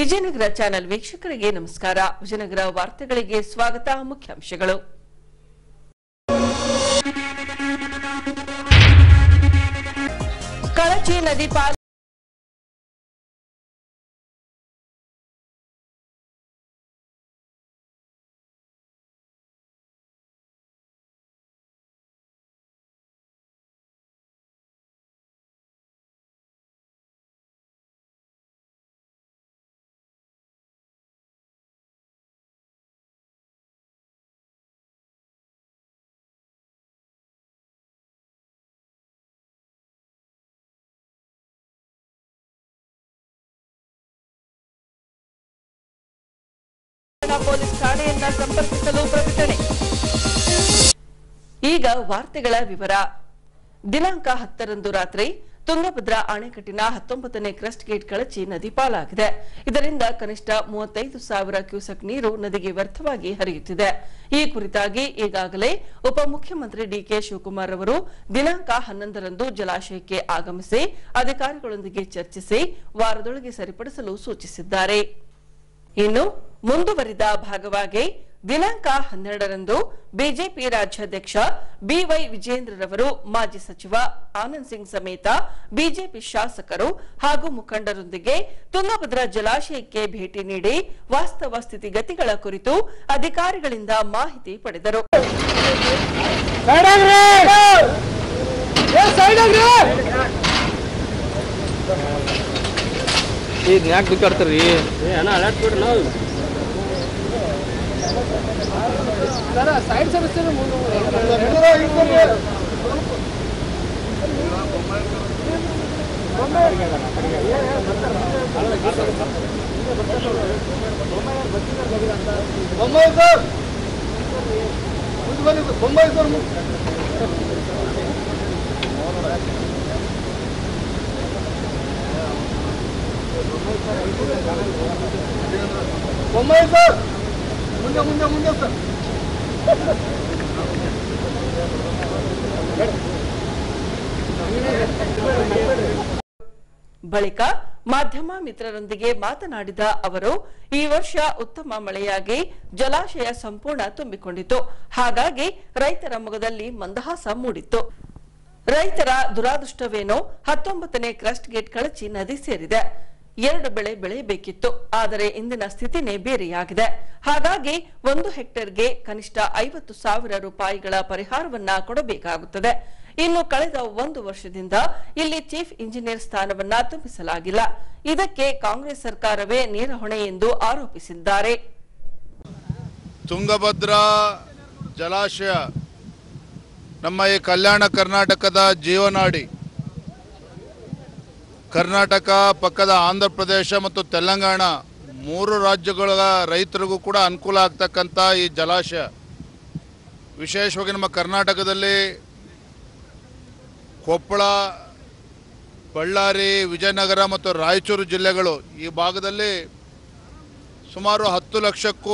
Vijayanagara channel ವೀಕ್ಷಕರಿಗೆ ನಮಸ್ಕಾರ ವಿಜಯನಗರ ವಾರ್ತೆಗಳಿಗೆ ಸ್ವಾಗತ ಮುಖ್ಯಾಂಶಗಳು ಕಳಚಿ ನದಿ ಪಾಲ್ ಪೊಲೀಸ್ ಠಾಣೆಯನ್ನ ಸಂಪರ್ಕಿಸಲು ಪ್ರಕಟಣೆ ಈಗ ವಾರ್ತೆಗಳ ವಿವರ ದಿನಾಂಕ ಹತ್ತರಂದು ರಾತ್ರಿ ತುಂಗಭದ್ರಾ ಅಣೆಕಟ್ಟಿನ ಹತ್ತೊಂಬತ್ತನೇ ಕ್ರಸ್ಟ್ ಗೇಟ್ ಕಳಚಿ ನದಿ ಪಾಲಾಗಿದೆ ಇದರಿಂದ ಕನಿಷ್ಠ ಮೂವತ್ತೈದು ಸಾವಿರ ಕ್ಯೂಸೆಕ್ ನೀರು ನದಿಗೆ ವ್ಯರ್ಥವಾಗಿ ಹರಿಯುತ್ತಿದೆ ಈ ಕುರಿತಾಗಿ ಈಗಾಗಲೇ ಉಪಮುಖ್ಯಮಂತ್ರಿ ಡಿಕೆ ಶಿವಕುಮಾರ್ ಅವರು ದಿನಾಂಕ ಹನ್ನೊಂದರಂದು ಜಲಾಶಯಕ್ಕೆ ಆಗಮಿಸಿ ಅಧಿಕಾರಿಗಳೊಂದಿಗೆ ಚರ್ಚಿಸಿ ವಾರದೊಳಗೆ ಸರಿಪಡಿಸಲು ಸೂಚಿಸಿದ್ದಾರೆ ಇನ್ನು ಮುಂದುವರಿದ ಭಾಗವಾಗಿ ದಿನಾಂಕ ಹನ್ನೆರಡರಂದು ಬಿಜೆಪಿ ರಾಜ್ಯಾಧ್ಯಕ್ಷ ಬಿವೈ ವಿಜೇಂದ್ರರವರು ಮಾಜಿ ಸಚಿವ ಆನಂದ್ ಸಿಂಗ್ ಸಮೇತ ಬಿಜೆಪಿ ಶಾಸಕರು ಹಾಗೂ ಮುಖಂಡರೊಂದಿಗೆ ತುಂಗಭದ್ರಾ ಜಲಾಶಯಕ್ಕೆ ಭೇಟಿ ನೀಡಿ ವಾಸ್ತವ ಸ್ಥಿತಿಗತಿಗಳ ಕುರಿತು ಅಧಿಕಾರಿಗಳಿಂದ ಮಾಹಿತಿ ಪಡೆದರು ಸೈಡ್ ಆಗ್ರಿ ಏ ಸೈಡ್ ಆಗ್ರಿ ಇದು ಯಾಕೆ ದುಃಖಾಡ್ತಾರ್ರಿ ಏ ಅಣ್ಣ ಅಲರ್ಟ್ ಕೊಡ್ರಿ ನಾವು ಸರ ಸೈಡ್ ಸರ್ವಿಸ್ತಾರೆ ಬೊಂಬಾಯಿ ಸರ್ ಮುಂದೆ ಬನ್ನಿ sir Bombay sir Bombay sir ಮುಂದೆ ಮುಂದೆ ಮುಂದೆ ಸರ್ ಬಳಿಕ ಮಾಧ್ಯಮ ಮಿತ್ರರೊಂದಿಗೆ ಮಾತನಾಡಿದ ಅವರು ಈ ವರ್ಷ ಉತ್ತಮ ಮಳೆಯಾಗಿ ಜಲಾಶಯ ಸಂಪೂರ್ಣ ತುಂಬಿಕೊಂಡಿತು ಹಾಗಾಗಿ ರೈತರ ಮೊಗದಲ್ಲಿ ಮಂದಹಾಸ ಮೂಡಿತ್ತು ರೈತರ ದುರಾದೃಷ್ಟವೇನೋ ಹತ್ತೊಂಬತ್ತನೇ ಕ್ರಸ್ಟ್ ಗೇಟ್ ಕಳಚಿ ನದಿ ಸೇರಿದೆ ಎರಡು ಬೆಳೆ ಬೆಳೆಯಬೇಕಿತ್ತು ಆದರೆ ಇಂದಿನ ಸ್ಥಿತಿನೇ ಬೇರೆಯಾಗಿದೆ ಹಾಗಾಗಿ ಒಂದು ಹೆಕ್ಟೇರ್ಗೆ ಕನಿಷ್ಠ ಐವತ್ತು ಸಾವಿರ ರೂಪಾಯಿಗಳ ಪರಿಹಾರವನ್ನ ಕೊಡಬೇಕಾಗುತ್ತದೆ ಇನ್ನು ಕಳೆದ ಒಂದು ವರ್ಷದಿಂದ ಇಲ್ಲಿ ಚೀಫ್ ಇಂಜಿನಿಯರ್ ಸ್ಥಾನವನ್ನ ತುಂಬಿಸಲಾಗಿಲ್ಲ ಇದಕ್ಕೆ ಕಾಂಗ್ರೆಸ್ ಸರ್ಕಾರವೇ ನೇರ ಹೊಣೆ ಎಂದು ಆರೋಪಿಸಿದ್ದಾರೆ ತುಂಗಭದ್ರಾ ಜಲಾಶಯ ನಮ್ಮ ಈ ಕಲ್ಯಾಣ ಕರ್ನಾಟಕದ ಜೀವನಾಡಿ ಕರ್ನಾಟಕ ಪಕ್ಕದ ಆಂಧ್ರ ಪ್ರದೇಶ ಮತ್ತು ತೆಲಂಗಾಣ ಮೂರು ರಾಜ್ಯಗಳ ರೈತರಿಗೂ ಕೂಡ ಅನುಕೂಲ ಆಗ್ತಕ್ಕಂಥ ಈ ಜಲಾಶಯ ವಿಶೇಷವಾಗಿ ನಮ್ಮ ಕರ್ನಾಟಕದಲ್ಲಿ ಕೊಪ್ಪಳ ಬಳ್ಳಾರಿ ವಿಜಯನಗರ ಮತ್ತು ರಾಯಚೂರು ಜಿಲ್ಲೆಗಳು ಈ ಭಾಗದಲ್ಲಿ ಸುಮಾರು ಹತ್ತು ಲಕ್ಷಕ್ಕೂ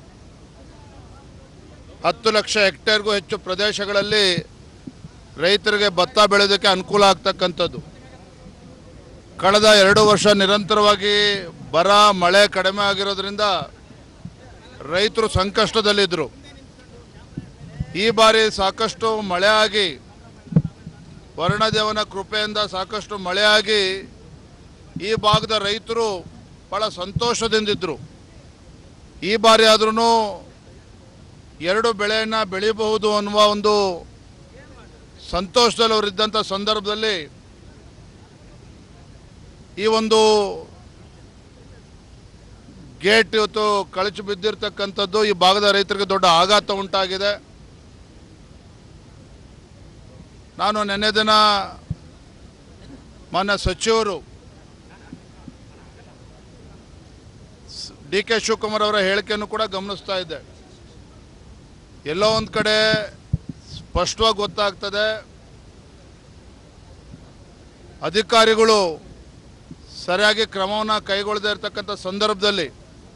ಹತ್ತು ಲಕ್ಷ ಹೆಕ್ಟೇರ್ಗೂ ಹೆಚ್ಚು ಪ್ರದೇಶಗಳಲ್ಲಿ ರೈತರಿಗೆ ಭತ್ತ ಬೆಳೆಯೋದಕ್ಕೆ ಅನುಕೂಲ ಆಗ್ತಕ್ಕಂಥದ್ದು ಕಳೆದ ಎರಡು ವರ್ಷ ನಿರಂತರವಾಗಿ ಬರ ಮಳೆ ಕಡಿಮೆ ಆಗಿರೋದ್ರಿಂದ ರೈತರು ಸಂಕಷ್ಟದಲ್ಲಿದ್ದರು ಈ ಬಾರಿ ಸಾಕಷ್ಟು ಮಳೆ ಆಗಿ ವರ್ಣದೇವನ ಕೃಪೆಯಿಂದ ಸಾಕಷ್ಟು ಮಳೆ ಆಗಿ ಈ ಭಾಗದ ರೈತರು ಭಾಳ ಸಂತೋಷದಿಂದಿದ್ದರು ಈ ಬಾರಿ ಆದ್ರೂ ಎರಡು ಬೆಳೆಯನ್ನು ಬೆಳಿಬಹುದು ಅನ್ನುವ ಒಂದು ಸಂತೋಷದಲ್ಲಿ ಅವರಿದ್ದಂಥ ಸಂದರ್ಭದಲ್ಲಿ ಈ ಒಂದು ಗೇಟ್ ಇವತ್ತು ಕಳಚಿ ಬಿದ್ದಿರ್ತಕ್ಕಂಥದ್ದು ಈ ಭಾಗದ ರೈತರಿಗೆ ದೊಡ್ಡ ಆಘಾತ ಉಂಟಾಗಿದೆ ನಾನು ನೆನ್ನೆ ದಿನ ಮಾನ್ಯ ಸಚಿವರು ಡಿ ಕೆ ಶಿವಕುಮಾರ್ ಅವರ ಹೇಳಿಕೆಯನ್ನು ಕೂಡ ಗಮನಿಸ್ತಾ ಇದ್ದೆ ಎಲ್ಲೋ ಒಂದು ಕಡೆ ಸ್ಪಷ್ಟವಾಗಿ ಗೊತ್ತಾಗ್ತದೆ ಅಧಿಕಾರಿಗಳು ಸರಿಯಾಗಿ ಕ್ರಮವನ್ನು ಕೈಗೊಳ್ಳದೇ ಇರತಕ್ಕಂಥ ಸಂದರ್ಭದಲ್ಲಿ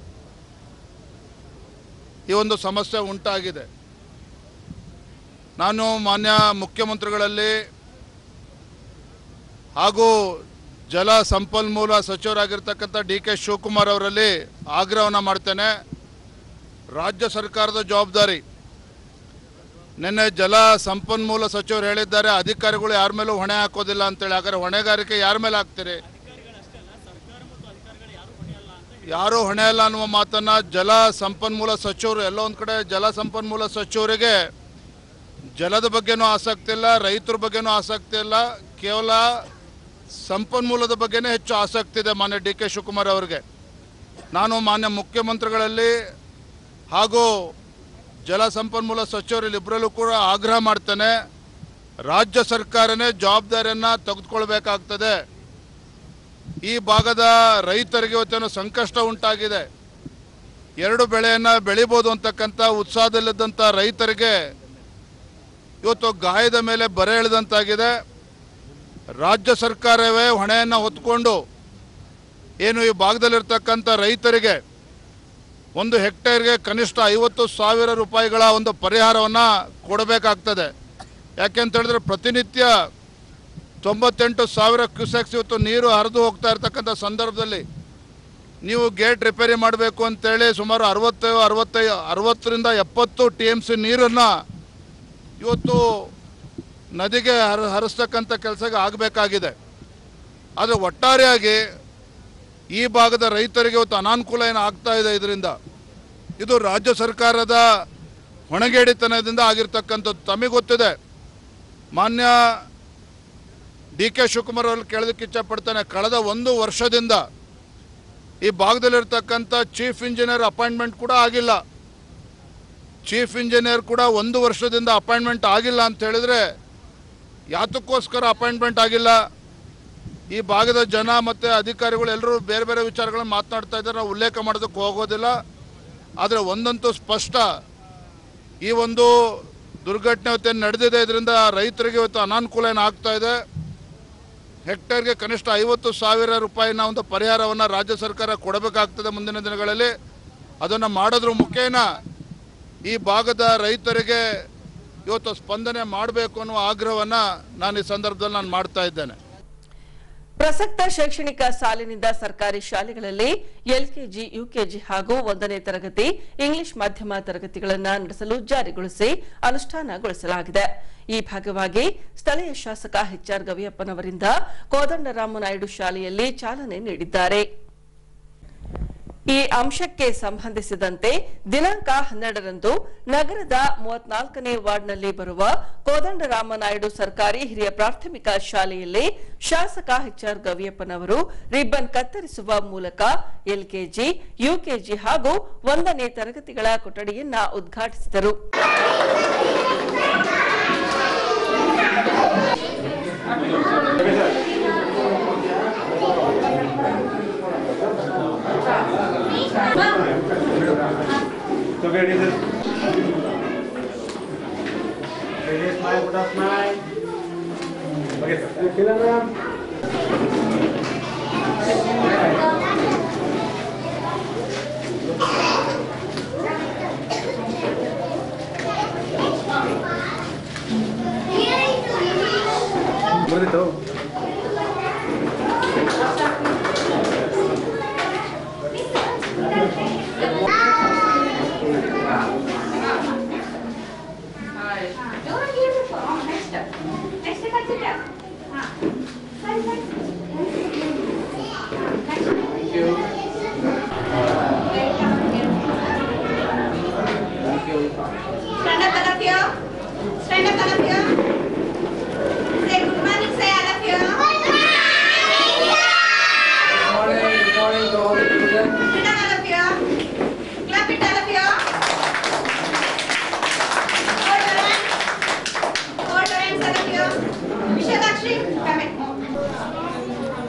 ಈ ಒಂದು ಸಮಸ್ಯೆ ಉಂಟಾಗಿದೆ ನಾನು ಮಾನ್ಯ ಮುಖ್ಯಮಂತ್ರಿಗಳಲ್ಲಿ ಹಾಗೂ ಜಲ ಸಂಪನ್ಮೂಲ ಸಚಿವರಾಗಿರ್ತಕ್ಕಂಥ ಡಿ ಕೆ ಶಿವಕುಮಾರ್ ಅವರಲ್ಲಿ ಆಗ್ರಹವನ್ನು ಮಾಡ್ತೇನೆ ರಾಜ್ಯ ಸರ್ಕಾರದ ಜವಾಬ್ದಾರಿ ನಿನ್ನೆ ಜಲ ಸಂಪನ್ಮೂಲ ಸಚಿವರು ಹೇಳಿದ್ದಾರೆ ಅಧಿಕಾರಿಗಳು ಯಾರ ಮೇಲೂ ಹೊಣೆ ಹಾಕೋದಿಲ್ಲ ಅಂತೇಳಿ ಹಾಗಾದ್ರೆ ಹೊಣೆಗಾರಿಕೆ ಯಾರ ಮೇಲೆ ಹಾಕ್ತೀರಿ ಯಾರೂ ಹೊಣೆ ಅಲ್ಲ ಅನ್ನುವ ಮಾತನ್ನ ಜಲ ಸಂಪನ್ಮೂಲ ಸಚಿವರು ಎಲ್ಲೋ ಒಂದು ಕಡೆ ಜಲ ಸಂಪನ್ಮೂಲ ಸಚಿವರಿಗೆ ಜಲದ ಬಗ್ಗೆನೂ ಆಸಕ್ತಿ ಇಲ್ಲ ರೈತರ ಬಗ್ಗೆನೂ ಆಸಕ್ತಿ ಇಲ್ಲ ಕೇವಲ ಸಂಪನ್ಮೂಲದ ಬಗ್ಗೆನೇ ಹೆಚ್ಚು ಆಸಕ್ತಿ ಇದೆ ಮಾನ್ಯ ಡಿ ಕೆ ಶಿವಕುಮಾರ್ ಅವರಿಗೆ ನಾನು ಮಾನ್ಯ ಮುಖ್ಯಮಂತ್ರಿಗಳಲ್ಲಿ ಹಾಗೂ ಜಲ ಸಂಪನ್ಮೂಲ ಸಚಿವರಲ್ಲಿ ಇಬ್ಬರಲ್ಲೂ ಕೂಡ ಆಗ್ರಹ ಮಾಡ್ತೇನೆ ರಾಜ್ಯ ಸರ್ಕಾರನೇ ಜವಾಬ್ದಾರಿಯನ್ನು ತೆಗೆದುಕೊಳ್ಬೇಕಾಗ್ತದೆ ಈ ಭಾಗದ ರೈತರಿಗೆ ಇವತ್ತೇನೋ ಸಂಕಷ್ಟ ಉಂಟಾಗಿದೆ ಎರಡು ಬೆಳೆಯನ್ನು ಬೆಳಿಬೋದು ಅಂತಕ್ಕಂಥ ಉತ್ಸಾಹದಲ್ಲಿದ್ದಂಥ ರೈತರಿಗೆ ಇವತ್ತು ಗಾಯದ ಮೇಲೆ ಬರೆ ಎಳೆದಂತಾಗಿದೆ ರಾಜ್ಯ ಸರ್ಕಾರವೇ ಹೊಣೆಯನ್ನು ಹೊತ್ಕೊಂಡು ಏನು ಈ ಭಾಗದಲ್ಲಿರ್ತಕ್ಕಂಥ ರೈತರಿಗೆ ಒಂದು ಹೆಕ್ಟೇರ್ಗೆ ಕನಿಷ್ಠ ಐವತ್ತು ಸಾವಿರ ರೂಪಾಯಿಗಳ ಒಂದು ಪರಿಹಾರವನ್ನು ಕೊಡಬೇಕಾಗ್ತದೆ ಯಾಕೆಂತ ಹೇಳಿದ್ರೆ ಪ್ರತಿನಿತ್ಯ ತೊಂಬತ್ತೆಂಟು ಸಾವಿರ ಕ್ಯೂಸೆಕ್ಸ್ ಇವತ್ತು ನೀರು ಹರಿದು ಹೋಗ್ತಾ ಇರ್ತಕ್ಕಂಥ ಸಂದರ್ಭದಲ್ಲಿ ನೀವು ಗೇಟ್ ರಿಪೇರಿ ಮಾಡಬೇಕು ಅಂತೇಳಿ ಸುಮಾರು ಅರವತ್ತು ಅರವತ್ತೈ ಅರವತ್ತರಿಂದ ಎಪ್ಪತ್ತು ಟಿ ಎಮ್ ಸಿ ನೀರನ್ನು ಇವತ್ತು ನದಿಗೆ ಹರ ಹರಿಸ್ತಕ್ಕಂಥ ಕೆಲಸ ಆಗಬೇಕಾಗಿದೆ ಆದರೆ ಒಟ್ಟಾರೆಯಾಗಿ ಈ ಭಾಗದ ರೈತರಿಗೆ ಇವತ್ತು ಅನಾನುಕೂಲ ಏನು ಆಗ್ತಾ ಇದೆ ಇದರಿಂದ ಇದು ರಾಜ್ಯ ಸರ್ಕಾರದ ಹೊಣೆಗೇಡಿತನದಿಂದ ಆಗಿರ್ತಕ್ಕಂಥದ್ದು ತಮಗೆ ಗೊತ್ತಿದೆ ಮಾನ್ಯ ಡಿ ಕೆ ಶಿವಕುಮಾರ್ ಅವ್ರಲ್ಲಿ ಕೇಳೋದಕ್ಕೆ ಇಚ್ಛಪಡ್ತೇನೆ ಕಳೆದ ಒಂದು ವರ್ಷದಿಂದ ಈ ಭಾಗದಲ್ಲಿರ್ತಕ್ಕಂಥ ಚೀಫ್ ಇಂಜಿನಿಯರ್ ಅಪಾಯಿಂಟ್ಮೆಂಟ್ ಕೂಡ ಆಗಿಲ್ಲ ಚೀಫ್ ಇಂಜಿನಿಯರ್ ಕೂಡ ಒಂದು ವರ್ಷದಿಂದ ಅಪಾಯಿಂಟ್ಮೆಂಟ್ ಆಗಿಲ್ಲ ಅಂತ ಹೇಳಿದ್ರೆ ಯಾತಕ್ಕೋಸ್ಕರ ಅಪಾಯಿಂಟ್ಮೆಂಟ್ ಆಗಿಲ್ಲ ಈ ಭಾಗದ ಜನ ಮತ್ತು ಅಧಿಕಾರಿಗಳು ಎಲ್ಲರೂ ಬೇರೆ ಬೇರೆ ವಿಚಾರಗಳನ್ನ ಮಾತನಾಡ್ತಾ ಇದ್ದಾರೆ ನಾವು ಉಲ್ಲೇಖ ಮಾಡೋದಕ್ಕೆ ಹೋಗೋದಿಲ್ಲ ಆದರೆ ಒಂದಂತೂ ಸ್ಪಷ್ಟ ಈ ಒಂದು ದುರ್ಘಟನೆ ಇವತ್ತೇನು ನಡೆದಿದೆ ಇದರಿಂದ ರೈತರಿಗೆ ಇವತ್ತು ಅನಾನುಕೂಲ ಏನು ಆಗ್ತಾ ಇದೆ ಹೆಕ್ಟೇರ್ಗೆ ಕನಿಷ್ಠ ಐವತ್ತು ಸಾವಿರ ರೂಪಾಯಿನ ಒಂದು ಪರಿಹಾರವನ್ನು ರಾಜ್ಯ ಸರ್ಕಾರ ಕೊಡಬೇಕಾಗ್ತದೆ ಮುಂದಿನ ದಿನಗಳಲ್ಲಿ ಅದನ್ನು ಮಾಡೋದ್ರ ಮುಖೇನ ಈ ಭಾಗದ ರೈತರಿಗೆ ಇವತ್ತು ಸ್ಪಂದನೆ ಮಾಡಬೇಕು ಅನ್ನುವ ಆಗ್ರಹವನ್ನು ನಾನು ಈ ಸಂದರ್ಭದಲ್ಲಿ ನಾನು ಮಾಡ್ತಾ ಇದ್ದೇನೆ ಪ್ರಸಕ್ತ ಶೈಕ್ಷಣಿಕ ಸಾಲಿನಿಂದ ಸರ್ಕಾರಿ ಶಾಲೆಗಳಲ್ಲಿ ಎಲ್ಕೆಜಿ ಯುಕೆಜಿ ಹಾಗೂ ಒಂದನೇ ತರಗತಿ ಇಂಗ್ಲಿಷ್ ಮಾಧ್ಯಮ ತರಗತಿಗಳನ್ನು ನಡೆಸಲು ಜಾರಿಗೊಳಿಸಿ ಅನುಷ್ಠಾನಗೊಳಿಸಲಾಗಿದೆ ಈ ಭಾಗವಾಗಿ ಸ್ಥಳೀಯ ಶಾಸಕ ಎಚ್ಆರ್ ಗವಿಯಪ್ಪನವರಿಂದ ಕೋದಂಡರಾಮನಾಯ್ಡು ಶಾಲೆಯಲ್ಲಿ ಚಾಲನೆ ನೀಡಿದ್ದಾರೆ ಈ ಅಂಶಕ್ಕೆ ಸಂಬಂಧಿಸಿದಂತೆ ದಿನಾಂಕ ಹನ್ನೆರಡರಂದು ನಗರದ ಮೂವತ್ನಾಲ್ಕನೇ ವಾರ್ಡ್ನಲ್ಲಿ ಬರುವ ಕೋದಂಡರಾಮನಾಯ್ಡು ಸರ್ಕಾರಿ ಹಿರಿಯ ಪ್ರಾಥಮಿಕ ಶಾಲೆಯಲ್ಲಿ ಶಾಸಕ ಎಚ್ಆರ್ ಗವಿಯಪ್ಪನವರು ರಿಬ್ಬನ್ ಕತ್ತರಿಸುವ ಮೂಲಕ ಎಲ್ಕೆಜಿ ಯುಕೆಜಿ ಹಾಗೂ ಒಂದನೇ ತರಗತಿಗಳ ಕೊಠಡಿಯನ್ನ ಉದ್ಘಾಟಿಸಿದರು So where is it? Ready, smile, put a smile. Okay, sir. Kilogram. ಮುಗಿದಿತ್ತು You're beautiful. Oh, next up. Next up, sit down. Ah. Sorry, sorry. Next up. Thank you. Stand up, all of you. Stand up, all of you. Say good morning, say all of you. Sit down, all of you. Clap it, all of you. Hold your hands. Hold your hands, all of you. Vishakakshi, come in.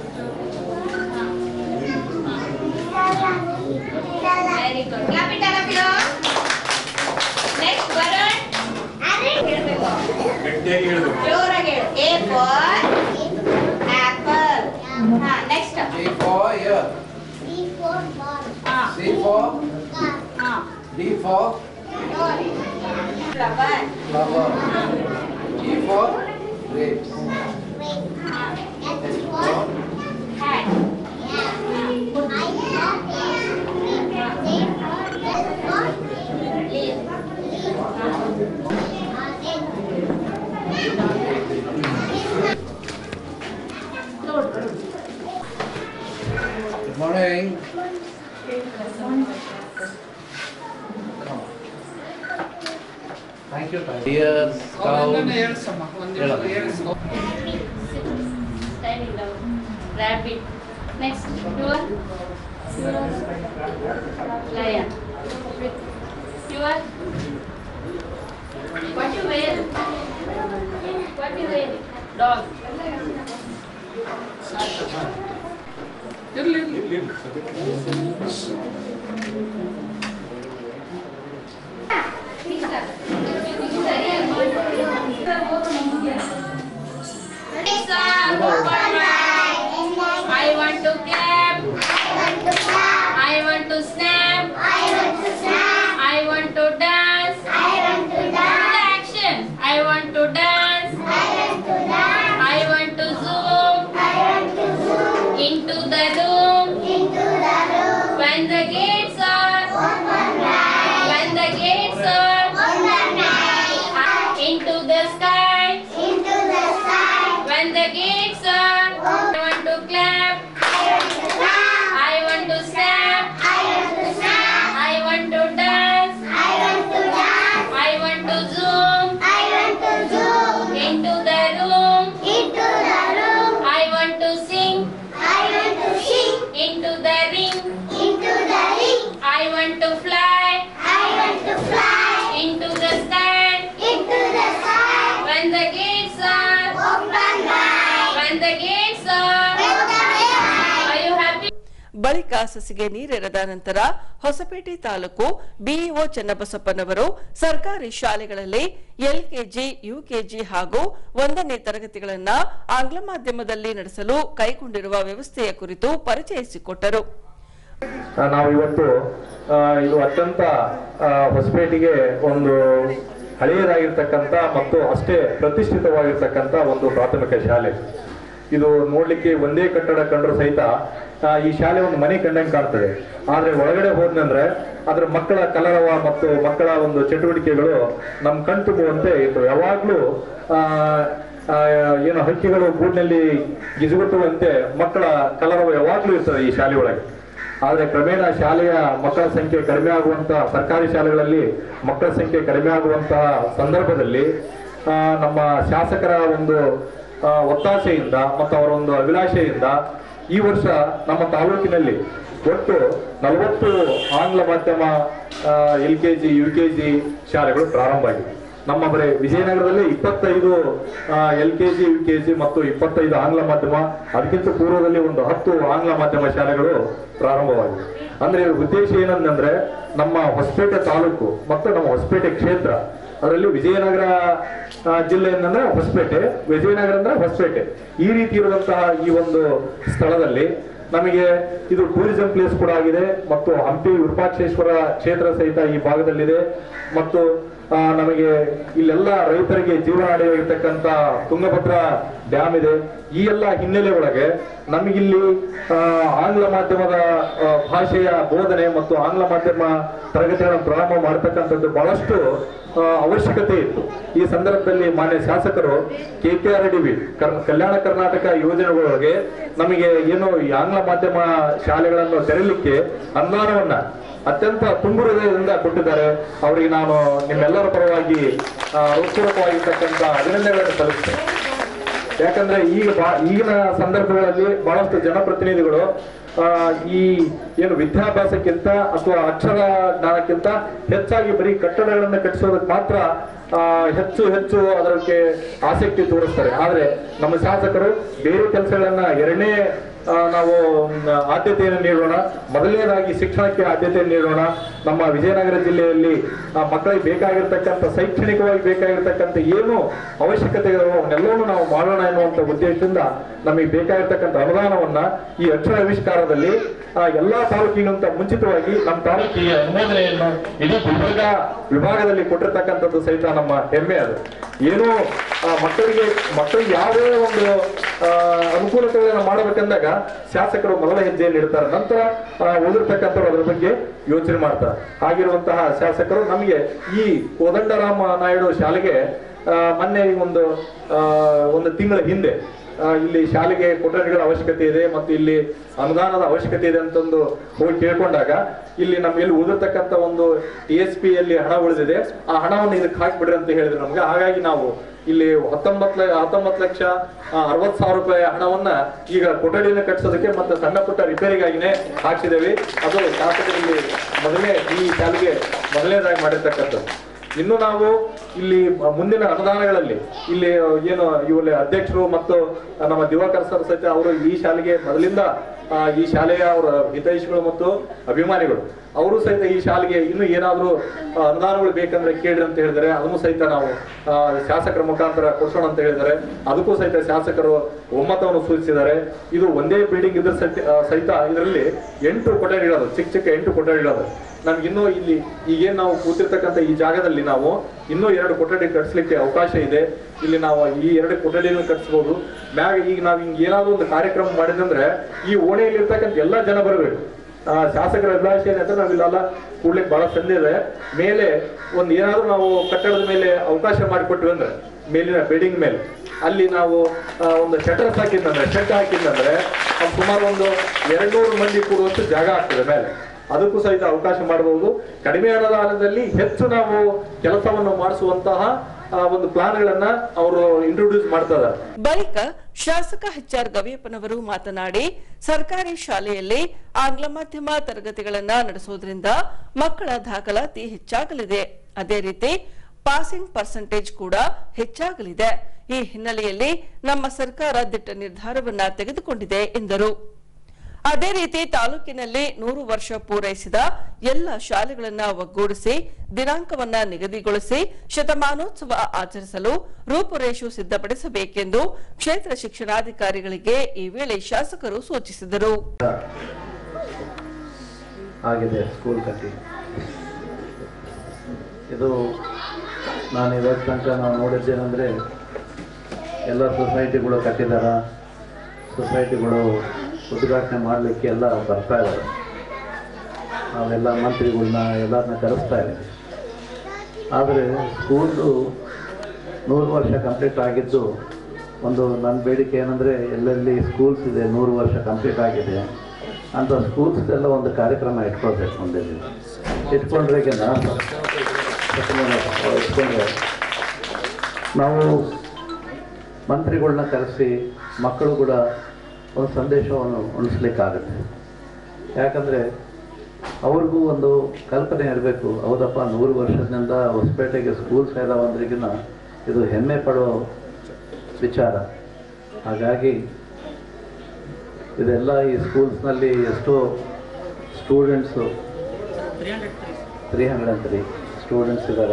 Very good. Clap it, all of you. Next, Varun. ಹೇಳ್ಬೇಕು. ಗಟ್ಟಿಯಾಗಿ ಹೇಳಿದ್ರು ಜೋರಾಗಿ ಹೇಳು. A for apple. ಹಾ, next. A for ear, ಹಾ, C for ಹಾ. D for Flower. flower, E for grapes, S for Good morning. Thank you. Dear ಅವರಿಂದನೇ Scout. ಹೇಳ್ಸಮ್ಮ ಒಂದು ಹೇಳಮ್ಮ. ಹೇಳ್ಸು Standing down. Rabbit. Next. Your. Your. Lion. Your. What you wear? What you wear? Dog. ಇರ್ಲಿ ಇರ್ಲಿ I want to clap. I want to snap. I want to dance. Action. I want to dance. I want to zoom into the room. When the gates are when the gates are into the sky. When the gates are I want to clap. I want to snap. I want to dance. I want to zoom into the room. I want to sing into the ring. I want to fly into the sky. When the gates are, when the gates are, are you happy? ಬಳಿಕ ಸಸಿಗೆ ನೀರೆರೆದ ನಂತರ Hosapete taluk BEO ಚನ್ನಬಸಪ್ಪನವರು ಸರ್ಕಾರಿ ಶಾಲೆಗಳಲ್ಲಿ LKG UKG ಹಾಗೂ ಒಂದನೇ ತರಗತಿಗಳನ್ನ ಆಂಗ್ಲ ಮಾಧ್ಯಮದಲ್ಲಿ ನಡೆಸಲು ಕೈಗೊಂಡಿರುವ ವ್ಯವಸ್ಥೆಯ ಕುರಿತು ಪರಿಚಯಿಸಿಕೊಟ್ಟರು ಆ, ನಾವು ಇವತ್ತು ಆ, ಇದು ಅತ್ಯಂತ ಆ, ಹೊಸಪೇಟೆಗೆ ಒಂದು ಹಳೆಯದಾಗಿರ್ತಕ್ಕಂಥ ಮತ್ತು ಅಷ್ಟೇ ಪ್ರತಿಷ್ಠಿತವಾಗಿರ್ತಕ್ಕಂಥ ಒಂದು ಪ್ರಾಥಮಿಕ ಶಾಲೆ ಇದು ನೋಡ್ಲಿಕ್ಕೆ ಒಂದೇ ಕಟ್ಟಡ ಕಂಡ್ರು ಸಹಿತ ಆ, ಈ ಶಾಲೆ ಒಂದು ಮನೆ ಕಂಡಂಗೆ ಕಾಣ್ತದೆ ಆದ್ರೆ ಒಳಗಡೆ ಹೋದ್ನಂದ್ರೆ ಅದ್ರ ಮಕ್ಕಳ ಕಲರವ ಮತ್ತು ಮಕ್ಕಳ ಒಂದು ಚಟುವಟಿಕೆಗಳು ನಮ್ ಕಣ್ತುಂಬುವಂತೆ ಇತ್ತು ಯಾವಾಗ್ಲೂ ಆ ಆ, ಏನು ಹಕ್ಕಿಗಳು ಗೂಡಿನಲ್ಲಿ ಗಿಜುಗುಟ್ಟುವಂತೆ ಮಕ್ಕಳ ಕಲರವ ಯಾವಾಗ್ಲೂ ಇರ್ತದೆ ಈ ಶಾಲೆ ಒಳಗೆ ಆದ್ರೆ ಕ್ರಮೇಣ ಶಾಲೆಯ ಮಕ್ಕಳ ಸಂಖ್ಯೆ ಕಡಿಮೆ ಆಗುವಂತ ಸರ್ಕಾರಿ ಶಾಲೆಗಳಲ್ಲಿ ಮಕ್ಕಳ ಸಂಖ್ಯೆ ಕಡಿಮೆ ಆಗುವಂತಹ ಸಂದರ್ಭದಲ್ಲಿ ಆ, ನಮ್ಮ ಶಾಸಕರ ಒಂದು ಆ, ಒತ್ತಾಸೆಯಿಂದ ಮತ್ತು ಅವರ ಒಂದು ಅಭಿಲಾಷೆಯಿಂದ ಈ ವರ್ಷ ನಮ್ಮ ತಾಲೂಕಿನಲ್ಲಿ ಒಟ್ಟು ನಲವತ್ತು ಆಂಗ್ಲ ಮಾಧ್ಯಮ L K G U K G ಶಾಲೆಗಳು ಪ್ರಾರಂಭ ಆಗಿವೆ ನಮ್ಮ ಬರೀ ವಿಜಯನಗರದಲ್ಲಿ ಇಪ್ಪತ್ತೈದು L K G U K G ಮತ್ತು ಇಪ್ಪತ್ತೈದು ಆಂಗ್ಲ ಮಾಧ್ಯಮ ಅದಕ್ಕಿಂತ ಪೂರ್ವದಲ್ಲಿ ಒಂದು ಹತ್ತು ಆಂಗ್ಲ ಮಾಧ್ಯಮ ಶಾಲೆಗಳು ಪ್ರಾರಂಭವಾಗಿವೆ ಅಂದ್ರೆ ಇದ್ರ ಉದ್ದೇಶ ಏನಂದ್ರೆ ನಮ್ಮ ಹೊಸಪೇಟೆ ತಾಲೂಕು ಮತ್ತು ನಮ್ಮ ಹೊಸಪೇಟೆ ಕ್ಷೇತ್ರ ಅದರಲ್ಲಿ ವಿಜಯನಗರ ಆ, ಜಿಲ್ಲೆ ಅಂದ್ರೆ ಹೊಸಪೇಟೆ ವಿಜಯನಗರ ಅಂದ್ರೆ ಹೊಸಪೇಟೆ ಈ ರೀತಿ ಇರುವಂತಹ ಈ ಒಂದು ಸ್ಥಳದಲ್ಲಿ ನಮಗೆ ಇದು ಟೂರಿಸಂ ಪ್ಲೇಸ್ ಕೂಡ ಆಗಿದೆ ಮತ್ತು ಹಂಪಿ ವಿರೂಪಾಕ್ಷೇಶ್ವರ ಕ್ಷೇತ್ರ ಸಹಿತ ಈ ಭಾಗದಲ್ಲಿದೆ ಮತ್ತು ಆ, ನಮಗೆ ಇಲ್ಲೆಲ್ಲ ರೈತರಿಗೆ ಜೀವನಾಡಿಯಾಗಿರ್ತಕ್ಕಂಥ ತುಂಗಭದ್ರಾ ಡ್ಯಾಮ್ ಇದೆ ಈ ಎಲ್ಲ ಹಿನ್ನೆಲೆ ಒಳಗೆ ನಮಗಿಲ್ಲಿ ಆ, ಆಂಗ್ಲ ಮಾಧ್ಯಮದ ಆ, ಭಾಷೆಯ ಬೋಧನೆ ಮತ್ತು ಆಂಗ್ಲ ಮಾಧ್ಯಮ ತರಗತಿಗಳನ್ನು ಪ್ರಾರಂಭ ಮಾಡತಕ್ಕಂಥದ್ದು ಬಹಳಷ್ಟು ಆ, ಅವಶ್ಯಕತೆ ಇತ್ತು ಈ ಸಂದರ್ಭದಲ್ಲಿ ಮಾನ್ಯ ಶಾಸಕರು K K R D B Kalyana Karnataka ಯೋಜನೆಗಳೊಳಗೆ ನಮಗೆ ಏನು ಈ ಆಂಗ್ಲ ಮಾಧ್ಯಮ ಶಾಲೆಗಳನ್ನು ತೆರಲಿಕ್ಕೆ ಅನುದಾನವನ್ನ ಅತ್ಯಂತ ತುಂಬು ಹೃದಯದಿಂದ ಕೊಟ್ಟಿದ್ದಾರೆ ಅವರಿಗೆ ನಾನು ನಿಮ್ಮೆಲ್ಲರ ಪರವಾಗಿ ಆ, ಹೃತ್ಪೂರ್ವಕವಾಗಿರ್ತಕ್ಕಂಥ ಅಭಿನಂದನೆಗಳನ್ನು ಸಲ್ಲಿಸ್ತೇನೆ ಯಾಕಂದ್ರೆ ಈಗ ಬಾ- ಈಗಿನ ಸಂದರ್ಭಗಳಲ್ಲಿ ಬಹಳಷ್ಟು ಜನಪ್ರತಿನಿಧಿಗಳು ಆ, ಈ ಏನು ವಿದ್ಯಾಭ್ಯಾಸಕ್ಕಿಂತ ಅಥವಾ ಅಕ್ಷರ ಜ್ಞಾನಕ್ಕಿಂತ ಹೆಚ್ಚಾಗಿ ಬರೀ ಕಟ್ಟಡಗಳನ್ನು ಕಟ್ಟಿಸೋದಕ್ಕೆ ಮಾತ್ರ ಆ, ಹೆಚ್ಚು ಹೆಚ್ಚು ಅದಕ್ಕೆ ಆಸಕ್ತಿ ತೋರಿಸ್ತಾರೆ ಆದ್ರೆ ನಮ್ಮ ಶಾಸಕರು ಬೇರೆ ಕೆಲಸಗಳನ್ನ ಎರಡನೇ ಆ, ನಾವು ಮ್, ಆದ್ಯತೆಯನ್ನು ನೀಡೋಣ ಮೊದಲನೇದಾಗಿ ಶಿಕ್ಷಣಕ್ಕೆ ಆದ್ಯತೆಯನ್ನು ನೀಡೋಣ ನಮ್ಮ ವಿಜಯನಗರ ಜಿಲ್ಲೆಯಲ್ಲಿ ಆ, ಮಕ್ಕಳಿಗೆ ಬೇಕಾಗಿರ್ತಕ್ಕಂಥ ಶೈಕ್ಷಣಿಕವಾಗಿ ಬೇಕಾಗಿರ್ತಕ್ಕಂಥ ಏನು ಅವಶ್ಯಕತೆಗಳು ಅವನ್ನೆಲ್ಲವನ್ನೂ ನಾವು ಮಾಡೋಣ ಎನ್ನುವಂತ ಉದ್ದೇಶದಿಂದ ನಮಗೆ ಬೇಕಾಗಿರ್ತಕ್ಕಂಥ ಅನುದಾನವನ್ನ ಈ ಅಕ್ಷರ ಆವಿಷ್ಕಾರದಲ್ಲಿ ಆ, ಎಲ್ಲಾ ತಾಲೂಕಿಗಿಂತ ಮುಂಚಿತವಾಗಿ ನಮ್ಮ ತಾಲೂಕಿಗೆ ಅನುಮೋದನೆಯನ್ನು ಇಡೀ ಗುಲ್ಬರ್ಗ ವಿಭಾಗದಲ್ಲಿ ಕೊಟ್ಟಿರ್ತಕ್ಕಂಥದ್ದು ಸಹಿತ ನಮ್ಮ ಹೆಮ್ಮೆ ಅದು ಏನು ಆ, ಮಕ್ಕಳಿಗೆ ಮಕ್ಕಳಿಗೆ ಯಾವುದೇ ಒಂದು ಆ, ಅನುಕೂಲತೆಗಳನ್ನು ಮಾಡಬೇಕಂದಾಗ ಶಾಸಕರು ಮೊದಲ ಹೆಜ್ಜೆಯನ್ನು ಇಡ್ತಾರೆ ನಂತರ ಆ, ಉಳಿದಿರ್ತಕ್ಕಂಥವ್ರು ಅದ್ರ ಬಗ್ಗೆ ಯೋಚನೆ ಮಾಡ್ತಾರೆ ಹಾಗಿರುವಂತಹ ಶಾಸಕರು ನಮಗೆ ಈ ಕೋದಂಡರಾಮ ನಾಯ್ಡು ಶಾಲೆಗೆ ಆ, ಮೊನ್ನೆ ಒಂದು ಆ, ಒಂದು ತಿಂಗಳ ಹಿಂದೆ ಆ, ಇಲ್ಲಿ ಶಾಲೆಗೆ ಕೊಠಡಿಗಳ ಅವಶ್ಯಕತೆ ಇದೆ ಮತ್ತು ಇಲ್ಲಿ ಅನುದಾನದ ಅವಶ್ಯಕತೆ ಇದೆ ಅಂತಂದು ಹೋಗಿ ಕೇಳ್ಕೊಂಡಾಗ ಇಲ್ಲಿ ನಮ್ಮಲ್ಲಿ ಉಳಿದಿರ್ತಕ್ಕಂಥ ಒಂದು ಟಿ ಎಸ್ ಪಿ ಯಲ್ಲಿ ಹಣ ಉಳಿದಿದೆ ಆ ಹಣವನ್ನು ಇದಕ್ಕೆ ಹಾಕ್ಬಿಡ್ರಿ ಅಂತ ಹೇಳಿದ್ರು ನಮ್ಗೆ ಹಾಗಾಗಿ ನಾವು ಇಲ್ಲಿ ಹತ್ತೊಂಬತ್ತು ಲ ಹತ್ತೊಂಬತ್ತು ಲಕ್ಷ ಅರವತ್ತು ಸಾವಿರ ರೂಪಾಯಿ ಹಣವನ್ನ ಈಗ ಕೊಠಡಿನ ಕಟ್ಟಿಸೋದಕ್ಕೆ ಮತ್ತೆ ಸಣ್ಣ ಪುಟ್ಟ ರಿಪೇರಿಗಾಗಿನೇ ಹಾಕ್ಸಿದ್ದೇವೆ ಅದು ಶಾಸಕರಲ್ಲಿ ಮೊದಲನೇ ಈ ಶಾಲೆಗೆ ಮೊದಲನೇದಾಗಿ ಮಾಡಿರ್ತಕ್ಕಂಥದ್ದು ಇನ್ನು ನಾವು ಇಲ್ಲಿ ಮುಂದಿನ ಅನುದಾನಗಳಲ್ಲಿ ಇಲ್ಲಿ ಏನು ಇವಲ್ಲಿ ಅಧ್ಯಕ್ಷರು ಮತ್ತು ನಮ್ಮ ದಿವಾಕರ್ ಸರ್ ಸಹಿತ ಅವರು ಈ ಶಾಲೆಗೆ ಮೊದಲಿಂದ ಆ, ಈ ಶಾಲೆಯ ಅವರ ಹಿತೈಷಿಗಳು ಮತ್ತು ಅಭಿಮಾನಿಗಳು ಅವರು ಸಹಿತ ಈ ಶಾಲೆಗೆ ಇನ್ನು ಏನಾದರೂ ಅನುದಾನಗಳು ಬೇಕಂದ್ರೆ ಕೇಳ್ರಿ ಅಂತ ಹೇಳಿದರೆ ಅದನ್ನು ಸಹಿತ ನಾವು ಆ, ಶಾಸಕರ ಮುಖಾಂತರ ಕೊಡ್ಸೋಣ ಅಂತ ಹೇಳಿದ್ದಾರೆ ಅದಕ್ಕೂ ಸಹಿತ ಶಾಸಕರು ಒಮ್ಮತವನ್ನು ಸೂಚಿಸಿದ್ದಾರೆ ಇದು ಒಂದೇ ಬಿಲ್ಡಿಂಗ್ ಇದ್ರ ಸಹಿತ ಆ, ಸಹಿತ ಇದರಲ್ಲಿ ಎಂಟು ಕೊಠಡಿಗಳದು ಚಿಕ್ಕ ಚಿಕ್ಕ ಎಂಟು ಕೊಠಡಿಗಳದು ನಮ್ಗೆ ಇನ್ನೂ ಇಲ್ಲಿ ಈಗೇನ್ ನಾವು ಕೂತಿರ್ತಕ್ಕಂಥ ಈ ಜಾಗದಲ್ಲಿ ನಾವು ಇನ್ನೂ ಎರಡು ಕೊಠಡಿ ಕಟ್ಸ್ಲಿಕ್ಕೆ ಅವಕಾಶ ಇದೆ ಇಲ್ಲಿ ನಾವು ಈ ಎರಡು ಕೊಠಡಿಯನ್ನು ಕಟ್ಸ್ಬೋದು ಮ್ಯಾಗ ಈಗ ನಾವು ಹಿಂಗ್ ಏನಾದ್ರು ಒಂದು ಕಾರ್ಯಕ್ರಮ ಮಾಡಿದಂದ್ರೆ ಈ ಓಣೆಯಲ್ಲಿ ಇರ್ತಕ್ಕಂಥ ಎಲ್ಲ ಜನ ಬರಬೇಕು ಆ, ಶಾಸಕರ ಅಭಿಲಾಷೆ ಏನಂದ್ರೆ ನಾವು ಇಲ್ಲೆಲ್ಲ ಕೂಡ್ಲಿಕ್ಕೆ ಬಹಳ ಸಂದೆ ಇದೆ ಮೇಲೆ ಒಂದು ಏನಾದ್ರು ನಾವು ಕಟ್ಟಡದ ಮೇಲೆ ಅವಕಾಶ ಮಾಡಿಕೊಟ್ವಿ ಅಂದ್ರೆ ಮೇಲಿನ ಬಿಲ್ಡಿಂಗ್ ಮೇಲೆ ಅಲ್ಲಿ ನಾವು ಆ, ಒಂದು ಶಟರ್ಸ್ ಹಾಕಿದ್ದಂದ್ರೆ ಶೆಡ್ ಹಾಕಿದ್ದಂದ್ರೆ ಅದು ಸುಮಾರು ಒಂದು ಎರಡ್ನೂರು ಮಂದಿ ಕೂಡುವಷ್ಟು ಜಾಗ ಆಗ್ತದೆ ಮೇಲೆ ಅದಕ್ಕೂ ಸಹಿತ ಅವಕಾಶ ಮಾಡಬಹುದು ಕಡಿಮೆ ಅನುದಾನದಲ್ಲಿ ಹೆಚ್ಚು ನಾವು ಕೆಲಸವನ್ನು ಮಾಡಿಸುವಂತಹ ಆ, ಒಂದು ಪ್ಲಾನ್ಗಳನ್ನ ಅವರು ಇಂಟ್ರೊಡ್ಯೂಸ್ ಮಾಡ್ತಾ ಇದ್ದಾರೆ ಬಳಿಕ ಶಾಸಕ ಎಚ್ ಆರ್ ಗವಿಯಪ್ಪನವರು ಮಾತನಾಡಿ ಸರ್ಕಾರಿ ಶಾಲೆಯಲ್ಲಿ ಆಂಗ್ಲ ಮಾಧ್ಯಮ ತರಗತಿಗಳನ್ನ ನಡೆಸುವುದರಿಂದ ಮಕ್ಕಳ ದಾಖಲಾತಿ ಹೆಚ್ಚಾಗಲಿದೆ ಅದೇ ರೀತಿ ಪಾಸಿಂಗ್ ಪರ್ಸೆಂಟೇಜ್ ಕೂಡ ಹೆಚ್ಚಾಗಲಿದೆ ಈ ಹಿನ್ನೆಲೆಯಲ್ಲಿ ನಮ್ಮ ಸರ್ಕಾರ ದಿಟ್ಟ ನಿರ್ಧಾರವನ್ನ ತೆಗೆದುಕೊಂಡಿದೆ ಎಂದರು ಅದೇ ರೀತಿ ತಾಲೂಕಿನಲ್ಲಿ ನೂರು ವರ್ಷ ಪೂರೈಸಿದ ಎಲ್ಲ ಶಾಲೆಗಳನ್ನ ಒಗ್ಗೂಡಿಸಿ ದಿನಾಂಕವನ್ನ ನಿಗದಿಗೊಳಿಸಿ ಶತಮಾನೋತ್ಸವ ಆಚರಿಸಲು ರೂಪುರೇಷು ಸಿದ್ಧಪಡಿಸಬೇಕೆಂದು ಕ್ಷೇತ್ರ ಶಿಕ್ಷಣಾಧಿಕಾರಿಗಳಿಗೆ ಈ ವೇಳೆ ಶಾಸಕರು ಸೂಚಿಸಿದರು ಆಗಿದೆ ಸ್ಕೂಲ್ ಕಟ್ಟಿ ಇದು ನಾನು ಇವತ್ತು ತನಕ ನಾವು ನೋಡಿದ್ದೇನೆಂದರೆ ಎಲ್ಲ ಸೊಸೈಟಿಗಳು ಕಟ್ಟಿದಾರ ಸೊಸೈಟಿಗಳು ಉದ್ಘಾಟನೆ ಮಾಡಲಿಕ್ಕೆ ಎಲ್ಲ ಬರ್ತಾ ಇದ್ದಾರೆ ನಾವೆಲ್ಲ ಮಂತ್ರಿಗಳನ್ನ ಎಲ್ಲರನ್ನ ಕರೆಸ್ತಾ ಇದ್ದೀವಿ ಆದರೆ ಸ್ಕೂಲ್ದು ನೂರು ವರ್ಷ ಕಂಪ್ಲೀಟ್ ಆಗಿದ್ದು ಒಂದು ನನ್ನ ಬೇಡಿಕೆ ಏನಂದರೆ ಎಲ್ಲೆಲ್ಲಿ ಸ್ಕೂಲ್ಸ್ ಇದೆ ನೂರು ವರ್ಷ ಕಂಪ್ಲೀಟ್ ಆಗಿದೆ ಅಂತ ಸ್ಕೂಲ್ಸ್ದೆಲ್ಲ ಒಂದು ಕಾರ್ಯಕ್ರಮ ಇಟ್ಕೊಳ್ಬೇಕು ಮುಂದೆ ನೀವು. ಇಟ್ಕೊಂಡ್ರೆಗಿನ ಇಟ್ಕೊಂಡ್ರೆ ನಾವು ಮಂತ್ರಿಗಳನ್ನ ಕರೆಸಿ ಮಕ್ಕಳು ಕೂಡ ಒಂದು ಸಂದೇಶವನ್ನು ಉಣಿಸ್ಲಿಕ್ಕಾಗುತ್ತೆ ಯಾಕಂದರೆ ಅವ್ರಿಗೂ ಒಂದು ಕಲ್ಪನೆ ಇರಬೇಕು ಹೌದಪ್ಪ ನೂರು ವರ್ಷದಿಂದ ಹೊಸಪೇಟೆಗೆ ಸ್ಕೂಲ್ಸ್ ಇದಾವಂದ್ರಿಗಿನ ಇದು ಹೆಮ್ಮೆ ಪಡೋ ವಿಚಾರ ಹಾಗಾಗಿ ಇದೆಲ್ಲ ಈ ಸ್ಕೂಲ್ಸ್ನಲ್ಲಿ ಎಷ್ಟೋ students three hundred and three students ಇದ್ದಾರ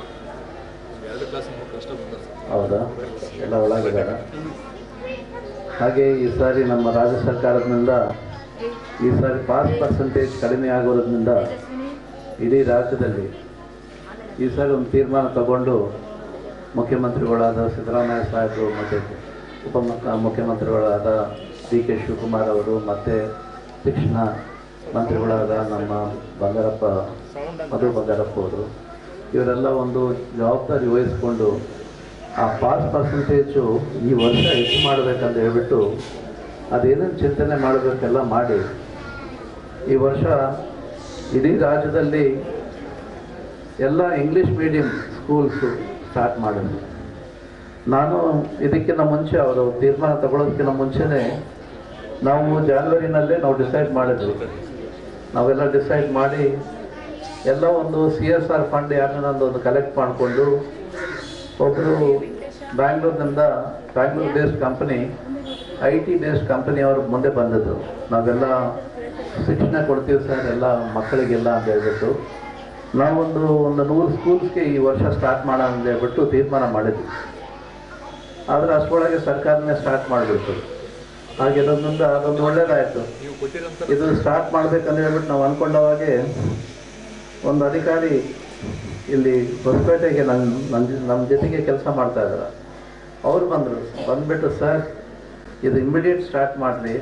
ಹೌದಾ ಎಲ್ಲ ಒಳಗಿದಾರ ಹಾಗೆ ಈ ಸಾರಿ ನಮ್ಮ ರಾಜ್ಯ ಸರ್ಕಾರದಿಂದ ಈ ಸಾರಿ ಪಾಸ್ ಪರ್ಸೆಂಟೇಜ್ ಕಡಿಮೆ ಆಗೋದ್ರಿಂದ ಇಡೀ ರಾಜ್ಯದಲ್ಲಿ ಈ ಸಾರಿ ಒಂದು ತೀರ್ಮಾನ ತಗೊಂಡು ಮುಖ್ಯಮಂತ್ರಿಗಳಾದ ಸಿದ್ದರಾಮಯ್ಯ ಸಾಹೇಬರು ಮತ್ತು ಉಪ ಮುಖ್ಯ- ಮುಖ್ಯಮಂತ್ರಿಗಳಾದ ಡಿ ಕೆ ಶಿವಕುಮಾರ್ ಅವರು ಮತ್ತು ಶಿಕ್ಷಣ ಮಂತ್ರಿಗಳಾದ ನಮ್ಮ ಬಂಗಾರಪ್ಪ ಮಧು ಬಂಗಾರಪ್ಪ ಅವರು ಇವರೆಲ್ಲ ಒಂದು ಜವಾಬ್ದಾರಿ ವಹಿಸ್ಕೊಂಡು ಆ ಪಾಸ್ ಪರ್ಸೆಂಟೇಜು ಈ ವರ್ಷ ಹೆಚ್ಚು ಮಾಡಬೇಕಂತ ಹೇಳ್ಬಿಟ್ಟು ಅದೇನೇನು ಚಿಂತನೆ ಮಾಡಬೇಕೆಲ್ಲ ಮಾಡಿ ಈ ವರ್ಷ ಇಡೀ ರಾಜ್ಯದಲ್ಲಿ ಎಲ್ಲ ಇಂಗ್ಲೀಷ್ ಮೀಡಿಯಂ ಸ್ಕೂಲ್ಸು ಸ್ಟಾರ್ಟ್ ಮಾಡಿದ್ರು ನಾನು ಇದಕ್ಕಿಂತ ಮುಂಚೆ ಅವರು ತೀರ್ಮಾನ ತಗೊಳ್ಳೋದಕ್ಕಿಂತ ಮುಂಚೆನೇ ನಾವು ಜಾನ್ವರಿನಲ್ಲೇ ನಾವು ಡಿಸೈಡ್ ಮಾಡಿದ್ವಿ ನಾವೆಲ್ಲ ಡಿಸೈಡ್ ಮಾಡಿ ಎಲ್ಲ ಒಂದು ಸಿ ಎಸ್ ಆರ್ ಫಂಡ್ ಯಾರನ್ನೊಂದು ಒಂದು ಕಲೆಕ್ಟ್ ಮಾಡಿಕೊಂಡು ಒಬ್ಬರು ಬ್ಯಾಂಗ್ಳೂರಿನಿಂದ Bangalore based company I T based company ಅವರು ಮುಂದೆ ಬಂದದ್ದು ನಾವೆಲ್ಲ ಶಿಕ್ಷಣ ಕೊಡ್ತೀವಿ ಸರ್ ಎಲ್ಲ ಮಕ್ಕಳಿಗೆಲ್ಲ ಅಂತ ಹೇಳ್ಬಿಟ್ಟು ನಾವೊಂದು ಒಂದು ನೂರು ಸ್ಕೂಲ್ಸ್ಗೆ ಈ ವರ್ಷ ಸ್ಟಾರ್ಟ್ ಮಾಡೋಣ ಅಂತ ಹೇಳ್ಬಿಟ್ಟು ತೀರ್ಮಾನ ಮಾಡಿದ್ವಿ ಆದರೆ ಅಷ್ಟರೊಳಗೆ ಸರ್ಕಾರನೇ ಸ್ಟಾರ್ಟ್ ಮಾಡಿಬಿಟ್ಟು ಹಾಗೆ ಇದೊಂದಿಂದ ಅದೊಂದು ಒಳ್ಳೇದಾಯಿತು ಇದು ಸ್ಟಾರ್ಟ್ ಮಾಡ್ಬೇಕಂತ ಹೇಳ್ಬಿಟ್ಟು ನಾವು ಅಂದ್ಕೊಂಡವಾಗೆ ಒಂದು ಅಧಿಕಾರಿ ಇಲ್ಲಿ ಹೊಸಪೇಟೆಗೆ ನನ್ನ ನನ್ನ ನಮ್ಮ ಜೊತೆಗೆ ಕೆಲಸ ಮಾಡ್ತಾ ಇದ್ದಾರೆ ಅವ್ರು ಬಂದರು ಬಂದ್ಬಿಟ್ಟು ಸರ್ ಇದು ಇಮಿಡಿಯೇಟ್ ಸ್ಟಾರ್ಟ್ ಮಾಡಲಿ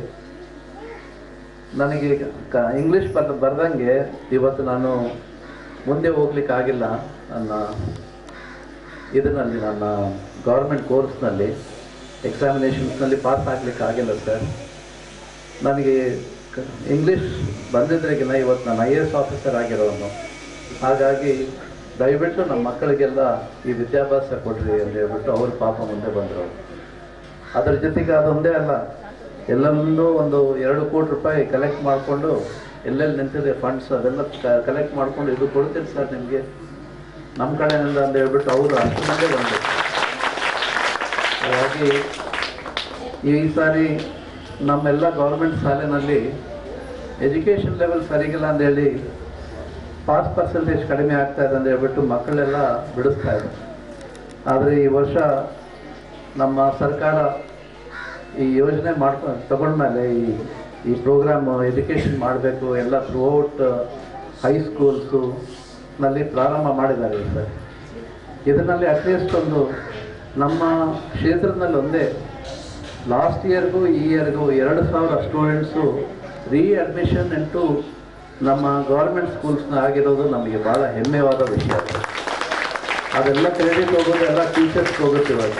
ನನಗೆ ಕ ಇಂಗ್ಲೀಷ್ ಬರ್ ಬರ್ದಂಗೆ ಇವತ್ತು ನಾನು ಮುಂದೆ ಹೋಗ್ಲಿಕ್ಕೆ ಆಗಿಲ್ಲ ನನ್ನ ಇದರಲ್ಲಿ ನನ್ನ ಗೌರ್ಮೆಂಟ್ ಕೋರ್ಸ್ನಲ್ಲಿ ಎಕ್ಸಾಮಿನೇಷನ್ಸ್ನಲ್ಲಿ ಪಾಸ್ ಆಗಲಿಕ್ಕೆ ಆಗಿಲ್ಲ ಸರ್ ನನಗೆ ಕ- ಇಂಗ್ಲೀಷ್ ಬಂದಿದ್ರೆಗಿನ ಇವತ್ತು ನಾನು ಐ ಎ ಎಸ್ ಆಫೀಸರ್ ಆಗಿರೋನು ಹಾಗಾಗಿ ದಯವಿಟ್ಟು ನಮ್ಮ ಮಕ್ಕಳಿಗೆಲ್ಲ ಈ ವಿದ್ಯಾಭ್ಯಾಸ ಕೊಡ್ರಿ ಅಂತ ಹೇಳ್ಬಿಟ್ಟು ಅವರು ಪಾಪ ಮುಂದೆ ಬಂದರು ಅದರ ಜೊತೆಗೆ ಅದೊಂದೇ ಅಲ್ಲ ಎಲ್ಲರನ್ನೂ ಒಂದು ಎರಡು ಕೋಟಿ ರೂಪಾಯಿ ಕಲೆಕ್ಟ್ ಮಾಡಿಕೊಂಡು ಎಲ್ಲೆಲ್ಲಿ ನಿಂತಿದೆ ಫಂಡ್ಸ್ ಅದೆಲ್ಲ ಕಲೆಕ್ಟ್ ಮಾಡಿಕೊಂಡು ಇದು ಕೊಡ್ತೀನಿ ಸರ್ ನಿಮಗೆ ನಮ್ಮ ಕಡೆಯಿಂದ ಅಂತ ಹೇಳ್ಬಿಟ್ಟು ಅವರು ಅಷ್ಟು ಮಂದಿ ಬಂದರು ಹಾಗಾಗಿ ಈ ಸಾರಿ ನಮ್ಮೆಲ್ಲ ಗೌರ್ಮೆಂಟ್ ಶಾಲೆನಲ್ಲಿ ಎಜುಕೇಷನ್ ಲೆವೆಲ್ ಸರಿಗಿಲ್ಲ ಅಂದೇಳಿ ಪಾಸ್ ಪರ್ಸೆಂಟೇಜ್ ಕಡಿಮೆ ಆಗ್ತಾ ಇದೆ ಅಂತ ಹೇಳ್ಬಿಟ್ಟು ಮಕ್ಕಳೆಲ್ಲ ಬಿಡಿಸ್ತಾ ಇದೆ ಆದರೆ ಈ ವರ್ಷ ನಮ್ಮ ಸರ್ಕಾರ ಈ ಯೋಜನೆ ಮಾಡ್ಕೊಂಡು ತಗೊಂಡ್ಮೇಲೆ ಈ ಈ ಪ್ರೋಗ್ರಾಮ್ ಎಜುಕೇಷನ್ ಮಾಡಬೇಕು ಎಲ್ಲ ಥ್ರೂಔಟ್ ಹೈಸ್ಕೂಲ್ಸು ನಲ್ಲಿ ಪ್ರಾರಂಭ ಮಾಡಿದ್ದಾರೆ ಸರ್ ಇದರಲ್ಲಿ ಅಟ್ಲೀಸ್ಟ್ ಒಂದು ನಮ್ಮ ಕ್ಷೇತ್ರದಲ್ಲಿ ಒಂದೇ ಲಾಸ್ಟ್ ಇಯರ್ಗೂ ಈ ಇಯರ್ಗೂ ಎರಡು ಸಾವಿರ ಸ್ಟೂಡೆಂಟ್ಸು ರೀಅಡ್ಮಿಷನ್ ಇಂಟು ನಮ್ಮ ಗೌರ್ಮೆಂಟ್ ಸ್ಕೂಲ್ಸ್ನ ಆಗಿರೋದು ನಮಗೆ ಭಾಳ ಹೆಮ್ಮೆವಾದ ವಿಷಯ ಅದೆಲ್ಲ ಕ್ರೆಡಿಟ್ ಹೋಗೋದು ಎಲ್ಲ ಟೀಚರ್ಸ್ಗೆ ಹೋಗುತ್ತೆ ಇವಾಗ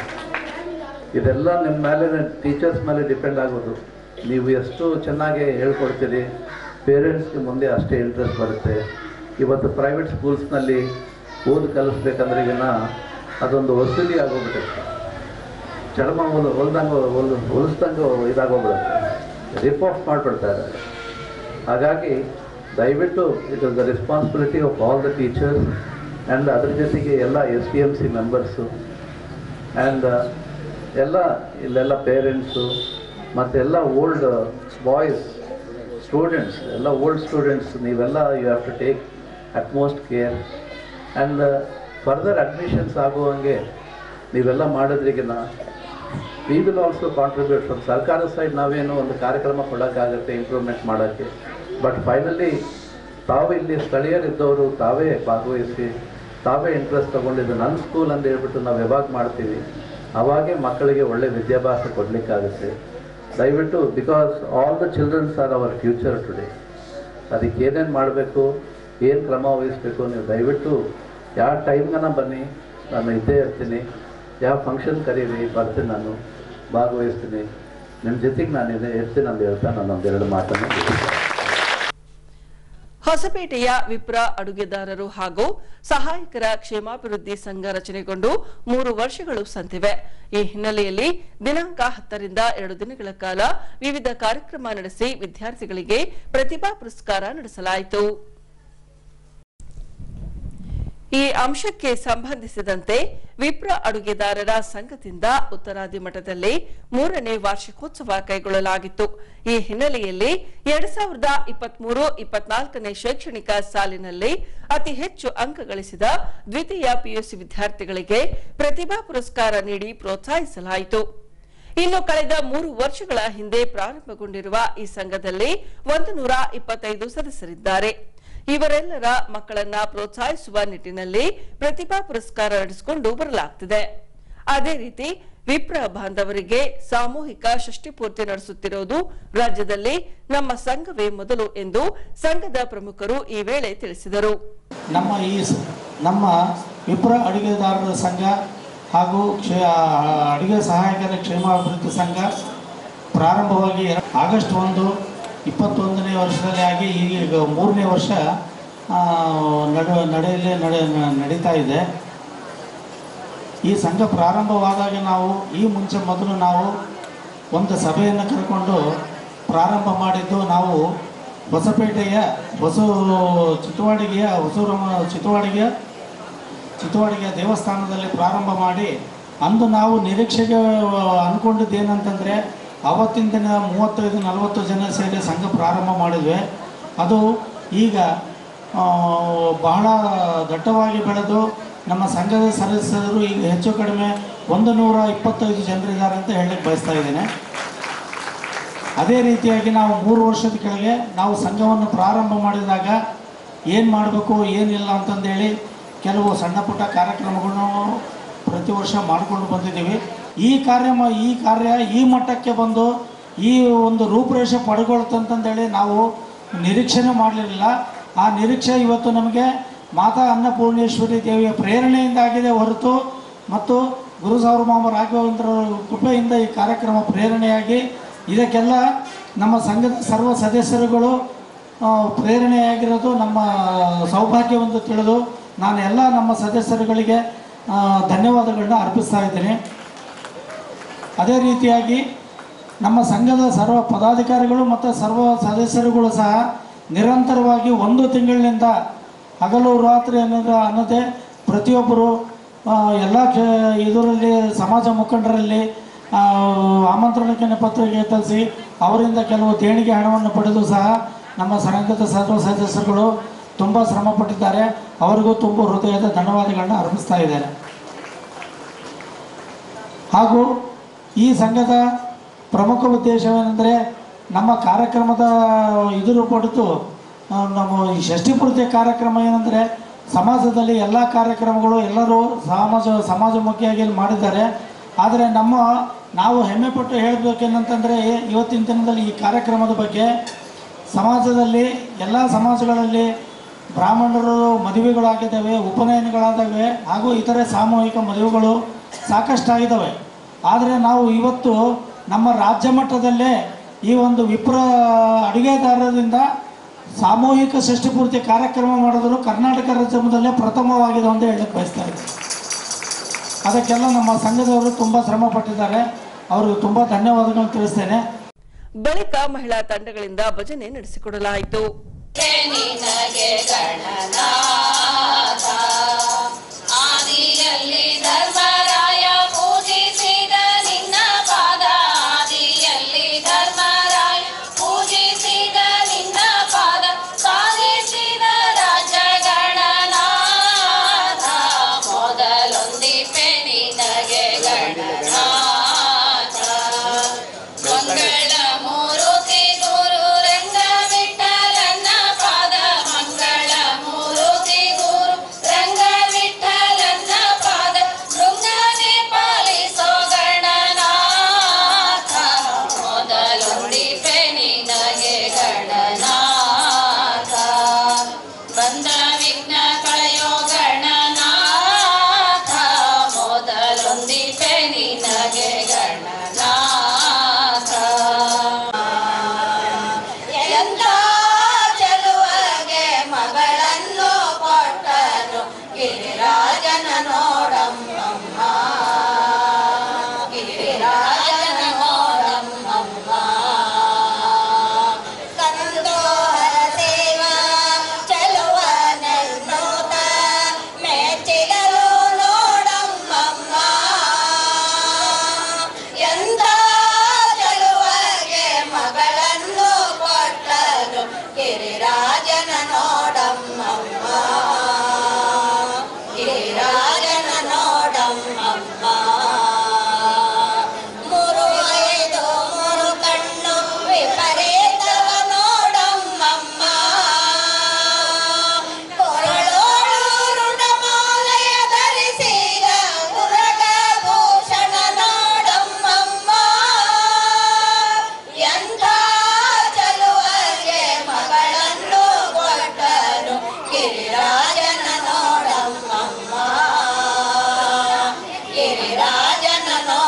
ಇದೆಲ್ಲ ನಿಮ್ಮ ಮೇಲೆ ಟೀಚರ್ಸ್ ಮೇಲೆ ಡಿಪೆಂಡ್ ಆಗೋದು ನೀವು ಎಷ್ಟು ಚೆನ್ನಾಗಿ ಹೇಳ್ಕೊಡ್ತೀರಿ ಪೇರೆಂಟ್ಸ್ಗೆ ಮುಂದೆ ಅಷ್ಟೇ ಇಂಟ್ರೆಸ್ಟ್ ಬರುತ್ತೆ ಇವತ್ತು ಪ್ರೈವೇಟ್ ಸ್ಕೂಲ್ಸ್ನಲ್ಲಿ ಓದು ಕಲಿಸ್ಬೇಕಂದ್ರೆ ಈಗಿನ ಅದೊಂದು ವಸೂಲಿ ಆಗೋಗ್ಬಿಡುತ್ತೆ ಚರ್ಮ ಹೊಲ್ ಹೊಲ್ದಂಗೆ ಹೊಲ್ ಹೊಲಿಸ್ದಂಗೆ ಇದಾಗೋಗ್ಬಿಡುತ್ತೆ ರಿಪ್ ಆಫ್ ಮಾಡಿಬಿಡ್ತಾ ಇದ್ದಾರೆ ಹಾಗಾಗಿ ದಯವಿಟ್ಟು it is the responsibility of all the teachers and ಅದ್ರ ಜೊತೆಗೆ ಎಲ್ಲ S T M C members and ಎಲ್ಲ ಇಲ್ಲೆಲ್ಲ ಪೇರೆಂಟ್ಸು ಮತ್ತು ಎಲ್ಲ ಓಲ್ಡ್ ಬಾಯ್ಸ್ ಸ್ಟೂಡೆಂಟ್ಸ್ ಎಲ್ಲ ಓಲ್ಡ್ ಸ್ಟೂಡೆಂಟ್ಸ್ ನೀವೆಲ್ಲ you have to take utmost care and further admissions ಆಗುವಂಗೆ ನೀವೆಲ್ಲ ಮಾಡೋದ್ರಿಗಿನ we will also contribute from ಸರ್ಕಾರದ ಸೈಡ್ ನಾವೇನು ಒಂದು ಕಾರ್ಯಕ್ರಮ ಕೊಡೋಕ್ಕಾಗುತ್ತೆ ಇಂಪ್ರೂವ್ಮೆಂಟ್ ಮಾಡೋಕ್ಕೆ ಬಟ್ ಫೈನಲಿ ತಾವು ಇಲ್ಲಿ ಸ್ಥಳೀಯರಿದ್ದವರು ತಾವೇ ಭಾಗವಹಿಸಿ ತಾವೇ ಇಂಟ್ರೆಸ್ಟ್ ತೊಗೊಂಡಿದ್ದು ನನ್ನ ಸ್ಕೂಲ್ ಅಂತ ಹೇಳ್ಬಿಟ್ಟು ನಾವು ಯಾವಾಗ ಮಾಡ್ತೀವಿ ಅವಾಗೇ ಮಕ್ಕಳಿಗೆ ಒಳ್ಳೆ ವಿದ್ಯಾಭ್ಯಾಸ ಕೊಡಲಿಕ್ಕಾಗುತ್ತೆ ದಯವಿಟ್ಟು because all the childrens are our future today ಅದಕ್ಕೆ ಏನೇನು ಮಾಡಬೇಕು ಏನು ಕ್ರಮ ವಹಿಸಬೇಕು ನೀವು ದಯವಿಟ್ಟು ಯಾವ ಟೈಮ್ಗನ ಬನ್ನಿ ನಾನು ಇದ್ದೇ ಇರ್ತೀನಿ ಯಾವ ಫಂಕ್ಷನ್ ಕರೀರಿ ಬರ್ತೀನಿ ನಾನು ಭಾಗವಹಿಸ್ತೀನಿ ನಿಮ್ಮ ಜೊತೆಗೆ ನಾನು ಇದೆ ಇರ್ತೀನಿ ಅಂತ ಹೇಳ್ತಾ ನಾನು ಒಂದೆರಡು ಮಾತನ್ನು ಮುಗಿಸ್ತೇನೆ. ಹೊಸಪೇಟೆಯ ವಿಪ್ರ ಅಡುಗೆದಾರರು ಹಾಗೂ ಸಹಾಯಕರ ಕ್ಷೇಮಾಭಿವೃದ್ಧಿ ಸಂಘ ರಚನೆಗೊಂಡು ಮೂರು ವರ್ಷಗಳು ಸಂದಿವೆ ಈ ಹಿನ್ನೆಲೆಯಲ್ಲಿ ದಿನಾಂಕ ಹತ್ತರಿಂದ ಎರಡು ದಿನಗಳ ಕಾಲ ವಿವಿಧ ಕಾರ್ಯಕ್ರಮ ನಡೆಸಿ ವಿದ್ಯಾರ್ಥಿಗಳಿಗೆ ಪ್ರತಿಭಾ ಪುರಸ್ಕಾರ ನಡೆಸಲಾಯಿತು ಈ ಅಂಶಕ್ಕೆ ಸಂಬಂಧಿಸಿದಂತೆ ವಿಪ್ರ ಅಡುಗೆದಾರರ ಸಂಘದಿಂದ ಉತ್ತರಾದಿ ಮಠದಲ್ಲಿ ಮೂರನೇ ವಾರ್ಷಿಕೋತ್ಸವ ಕೈಗೊಳ್ಳಲಾಗಿತ್ತು ಈ ಹಿನ್ನೆಲೆಯಲ್ಲಿ ಎರಡ್ ಸಾವಿರದ ಇಪ್ಪತ್ಮೂರು ಇಪ್ಪತ್ನಾಲ್ಕನೇ ಶೈಕ್ಷಣಿಕ ಸಾಲಿನಲ್ಲಿ ಅತಿ ಹೆಚ್ಚು ಅಂಕ ಗಳಿಸಿದ ದ್ವಿತೀಯ ಪಿಯುಸಿ ವಿದ್ಯಾರ್ಥಿಗಳಿಗೆ ಪ್ರತಿಭಾ ಪುರಸ್ಕಾರ ನೀಡಿ ಪ್ರೋತ್ಸಾಹಿಸಲಾಯಿತು ಇನ್ನು ಕಳೆದ ಮೂರು ವರ್ಷಗಳ ಹಿಂದೆ ಪ್ರಾರಂಭಗೊಂಡಿರುವ ಈ ಸಂಘದಲ್ಲಿ ಒಂದು ನೂರ ಇಪ್ಪತ್ತೈದು ಸದಸ್ಯರಿದ್ದಾರೆ ಇವರೆಲ್ಲರ ಮಕ್ಕಳನ್ನ ಪ್ರೋತ್ಸಾಹಿಸುವ ನಿಟ್ಟಿನಲ್ಲಿ ಪ್ರತಿಭಾ ಪುರಸ್ಕಾರ ನಡೆಸಿಕೊಂಡು ಬರಲಾಗ್ತಿದೆ ಅದೇ ರೀತಿ ವಿಪ್ರ ಬಾಂಧವರಿಗೆ ಸಾಮೂಹಿಕ ಷಷ್ಠಿಪೂರ್ತಿ ನಡೆಸುತ್ತಿರುವುದು ರಾಜ್ಯದಲ್ಲಿ ನಮ್ಮ ಸಂಘವೇ ಮೊದಲು ಎಂದು ಸಂಘದ ಪ್ರಮುಖರು ಈ ವೇಳೆ ತಿಳಿಸಿದರು ನಮ್ಮ ಈ ಸ- ನಮ್ಮ ವಿಪ್ರ ಅಡುಗೆದಾರರ ಸಂಘ ಹಾಗೂ ಕ್ಷೇ ಅಡುಗೆ ಸಹಾಯಕರ ಕ್ಷೇಮಾಭಿವೃದ್ಧಿ ಸಂಘ ಪ್ರಾರಂಭವಾಗಿ ಎರ- ಆಗಸ್ಟ್ ಒಂದು ಇಪ್ಪತ್ತೊಂದನೇ ವರ್ಷದಲ್ಲಿ ಆಗಿ ಈಗ ಮೂರನೇ ವರ್ಷ ಆ, ನಡು ನಡೆಯಲೇ ನಡೆ ನಡೀತಾ ಇದೆ ಈ ಸಂಘ ಪ್ರಾರಂಭವಾದಾಗ ನಾವು ಈ ಮುಂಚೆ ಮೊದಲು ನಾವು ಒಂದು ಸಭೆಯನ್ನು ಕರೆಕೊಂಡು ಪ್ರಾರಂಭ ಮಾಡಿದ್ದು ನಾವು ಹೊಸಪೇಟೆಯ ಹೊಸ ಚಿತ್ತವಾಡಿಗೆಯ ಹೊಸೂರಮ್ಮ ಚಿತ್ತವಾಡಿಗೆಯ ಚಿತ್ತವಾಡಿಗೆಯ ದೇವಸ್ಥಾನದಲ್ಲಿ ಪ್ರಾರಂಭ ಮಾಡಿ ಅಂದು ನಾವು ನಿರೀಕ್ಷೆಗೆ ಅಂದ್ಕೊಂಡಿದ್ದು ಏನಂತಂದರೆ ಆವತ್ತಿನ ದಿನ ಮೂವತ್ತೈದು ನಲವತ್ತು ಜನ ಸೇರಿ ಸಂಘ ಪ್ರಾರಂಭ ಮಾಡಿದ್ವಿ ಅದು ಈಗ ಆ, ಬಹಳ ದಟ್ಟವಾಗಿ ಬೆಳೆದು ನಮ್ಮ ಸಂಘದ ಸದಸ್ಯರು ಈಗ ಹೆಚ್ಚು ಕಡಿಮೆ ಒಂದು ನೂರ ಇಪ್ಪತ್ತೈದು ಜನರಿದ್ದಾರೆ ಅಂತ ಹೇಳಲಿಕ್ಕೆ ಬಯಸ್ತಾ ಇದ್ದೇನೆ ಅದೇ ರೀತಿಯಾಗಿ ನಾವು ಮೂರು ವರ್ಷದ ಕೆಳಗೆ ನಾವು ಸಂಘವನ್ನು ಪ್ರಾರಂಭ ಮಾಡಿದಾಗ ಏನು ಮಾಡಬೇಕು ಏನಿಲ್ಲ ಅಂತಂದೇಳಿ ಕೆಲವು ಸಣ್ಣ ಪುಟ್ಟ ಕಾರ್ಯಕ್ರಮಗಳನ್ನು ಪ್ರತಿ ವರ್ಷ ಮಾಡಿಕೊಂಡು ಬಂದಿದ್ದೀವಿ ಈ ಕಾರ್ಯ ಮ- ಈ ಕಾರ್ಯ ಈ ಮಟ್ಟಕ್ಕೆ ಬಂದು ಈ ಒಂದು ರೂಪುರೇಷೆ ಪಡ್ಕೊಳ್ತಂತಂದೇಳಿ ನಾವು ನಿರೀಕ್ಷೆನೇ ಮಾಡಲಿಲ್ಲ ಆ ನಿರೀಕ್ಷೆ ಇವತ್ತು ನಮಗೆ ಮಾತಾ ಅನ್ನಪೂರ್ಣೇಶ್ವರಿ ದೇವಿಯ ಪ್ರೇರಣೆಯಿಂದಾಗಿದೆ ಹೊರತು ಮತ್ತು ಗುರು ಸಾರ್ವಭೌಮ ರಾಘವೇಂದ್ರ ಕೃಪೆಯಿಂದ ಈ ಕಾರ್ಯಕ್ರಮ ಪ್ರೇರಣೆಯಾಗಿ ಇದಕ್ಕೆಲ್ಲ ನಮ್ಮ ಸಂಘದ ಸರ್ವ ಸದಸ್ಯರುಗಳು ಆ, ಪ್ರೇರಣೆಯಾಗಿರೋದು ನಮ್ಮ ಸೌಭಾಗ್ಯವೆಂದು ತಿಳಿದು ನಾನು ಎಲ್ಲ ನಮ್ಮ ಸದಸ್ಯರುಗಳಿಗೆ ಆ, ಧನ್ಯವಾದಗಳನ್ನ ಅರ್ಪಿಸ್ತಾ ಇದ್ದೇನೆ ಅದೇ ರೀತಿಯಾಗಿ ನಮ್ಮ ಸಂಘದ ಸರ್ವ ಪದಾಧಿಕಾರಿಗಳು ಮತ್ತು ಸರ್ವ ಸದಸ್ಯರುಗಳು ಸಹ ನಿರಂತರವಾಗಿ ಒಂದು ತಿಂಗಳಿನಿಂದ ಹಗಲು ರಾತ್ರಿ ಅನ್ನೋದು ಅನ್ನದೇ ಪ್ರತಿಯೊಬ್ಬರು ಆ, ಎಲ್ಲ ಕ್ಷ ಇದರಲ್ಲಿ ಸಮಾಜ ಮುಖಂಡರಲ್ಲಿ ಆ, ಆಮಂತ್ರಣಕ್ಕೆ ಪತ್ರಿಕೆ ತರಿಸಿ ಅವರಿಂದ ಕೆಲವು ದೇಣಿಗೆ ಹಣವನ್ನು ಪಡೆದು ಸಹ ನಮ್ಮ ಸಂಘದ ಸರ್ವ ಸದಸ್ಯರುಗಳು ತುಂಬ ಶ್ರಮಪಟ್ಟಿದ್ದಾರೆ ಅವರಿಗೂ ತುಂಬ ಹೃದಯದ ಧನ್ಯವಾದಗಳನ್ನ ಅರ್ಪಿಸ್ತಾ ಇದ್ದೇನೆ ಹಾಗೂ ಈ ಸಂಘದ ಪ್ರಮುಖ ಉದ್ದೇಶವೇನೆಂದರೆ ನಮ್ಮ ಕಾರ್ಯಕ್ರಮದ ಇದರ ಪಡಿತು ಆ, ನಮ್ಮ ಈ ಷಷ್ಠಿಪೂರ್ತಿ ಕಾರ್ಯಕ್ರಮ ಏನಂದರೆ ಸಮಾಜದಲ್ಲಿ ಎಲ್ಲ ಕಾರ್ಯಕ್ರಮಗಳು ಎಲ್ಲರೂ ಸಮಾಜ ಸಮಾಜಮುಖಿಯಾಗಿ ಮಾಡಿದ್ದಾರೆ ಆದರೆ ನಮ್ಮ ನಾವು ಹೆಮ್ಮೆಪಟ್ಟು ಹೇಳಬೇಕೇನಂತಂದರೆ ಇವತ್ತಿನ ದಿನದಲ್ಲಿ ಈ ಕಾರ್ಯಕ್ರಮದ ಬಗ್ಗೆ ಸಮಾಜದಲ್ಲಿ ಎಲ್ಲ ಸಮಾಜಗಳಲ್ಲಿ ಬ್ರಾಹ್ಮಣರು ಮದುವೆಗಳಾಗಿದ್ದಾವೆ ಉಪನಯನಗಳಾದವೆ ಹಾಗೂ ಇತರೆ ಸಾಮೂಹಿಕ ಮದುವೆಗಳು ಸಾಕಷ್ಟಾಗಿದ್ದಾವೆ ಆದರೆ ನಾವು ಇವತ್ತು ನಮ್ಮ ರಾಜ್ಯ ಮಟ್ಟದಲ್ಲೇ ಈ ಒಂದು ವಿಪ್ರ ಅಡುಗೆದಾರರಿಂದ ಸಾಮೂಹಿಕ ಷಷ್ಠಿಪೂರ್ತಿ ಕಾರ್ಯಕ್ರಮ ಮಾಡಿದ್ರು ಕರ್ನಾಟಕ ರಾಜ್ಯದಲ್ಲೇ ಪ್ರಥಮವಾಗಿದೆ ಅಂತ ಹೇಳಕ್ಕೆ ಬಯಸ್ತಾ ಇದ್ದೀನಿ ಅದಕ್ಕೆಲ್ಲ ನಮ್ಮ ಸಂಘದವರು ತುಂಬ ಶ್ರಮ ಪಟ್ಟಿದ್ದಾರೆ ಅವ್ರಿಗೆ ತುಂಬ ಧನ್ಯವಾದಗಳನ್ನು ತಿಳಿಸ್ತೇನೆ ಬಳಿಕ ಮಹಿಳಾ ತಂಡಗಳಿಂದ ಭಜನೆ ನಡೆಸಿಕೊಡಲಾಯಿತು ನಿನಗೆ ಗಣನಾಥ ಆದಿಯಲ್ಲಿ ಧರ್ಮರಾಯ ಪೂಜಿಸಿದ ನಿನ್ನ ಪಾದ ಆದಿಯಲ್ಲಿ ಧರ್ಮರಾಯ ಪೂಜಿಸಿದ ನಿನ್ನ ಪಾದ ಸಾಧಿಸಿದ ರಾಜ ಗಣನಾಥ ಮೊದಲೊಂದಿಪೆ ನಿನಗೆ ಗಣನಾಥ ಮಂಗಳ ಮೂರುತಿ ಗುರು ರಂಗ ವಿಠಲನ ಪಾದ ಮಂಗಳ ಮೂರುತಿ ಗುರು ರಂಗ ವಿಠಲನ ಪಾದ ಶೃಂಗನೆ ಪಾಲಿಸೋ ಗಣನಾಥ ಮೊದಲೊಂದಿಪೆ ನಿನಗೆ ಗಣನಾಥ ಬಂದ ವಿಘ್ನ ಕಳೆಯೋ ಗಣನಾಥ ಮೊದಲೊಂದಿಪೆ ನಿನಗೆ ಗಣನಾಥ ಎಂತ ಚೆಲುವಗೆ ಮಗಳನ್ನು ಕೊಟ್ಟನು ಗಿರಿರಾಜನ ನೋಡಮ್ಮಮ್ಮ ಗಿರಿರಾಜನ ನೋಡಮ್ಮಮ್ಮ ಕಂದೋಹರ ಸೇವಾ ಚೆಲುವನನ್ನೋತ ಮೆಚ್ಚಿಗಲು ನೋಡಮ್ಮಮ್ಮ ಎಂತ ಚೆಲುವಗೆ ಮಗಳನ್ನು ಕೊಟ್ಟನು ಗಿರಿರಾಜನ ನೋಡಮ್ಮಮ್ಮ ಗಿರಿರಾಜನ ನೋಡಮ್ಮಮ್ಮ ಮೂರು ಐದು ಮೂರು ಕಣ್ಣು ವಿಪರೀತವ ನೋಡಮ್ಮಮ್ಮ ಕೊರಳೋಳು ರುಂಡಮಾಲೆಯ ಧರಿಸಿದ ಮುರಗ ಭೂಷಣ ನೋಡಮ್ಮಮ್ಮ ಎಂಥ ಚಲುವಗೆ ಮಗಳನ್ನು ಕೊಟ್ಟನು ಗಿರಿರಾಜನ ನೋಡಮ್ಮಮ್ಮ ಗಿರಿರಾಜನ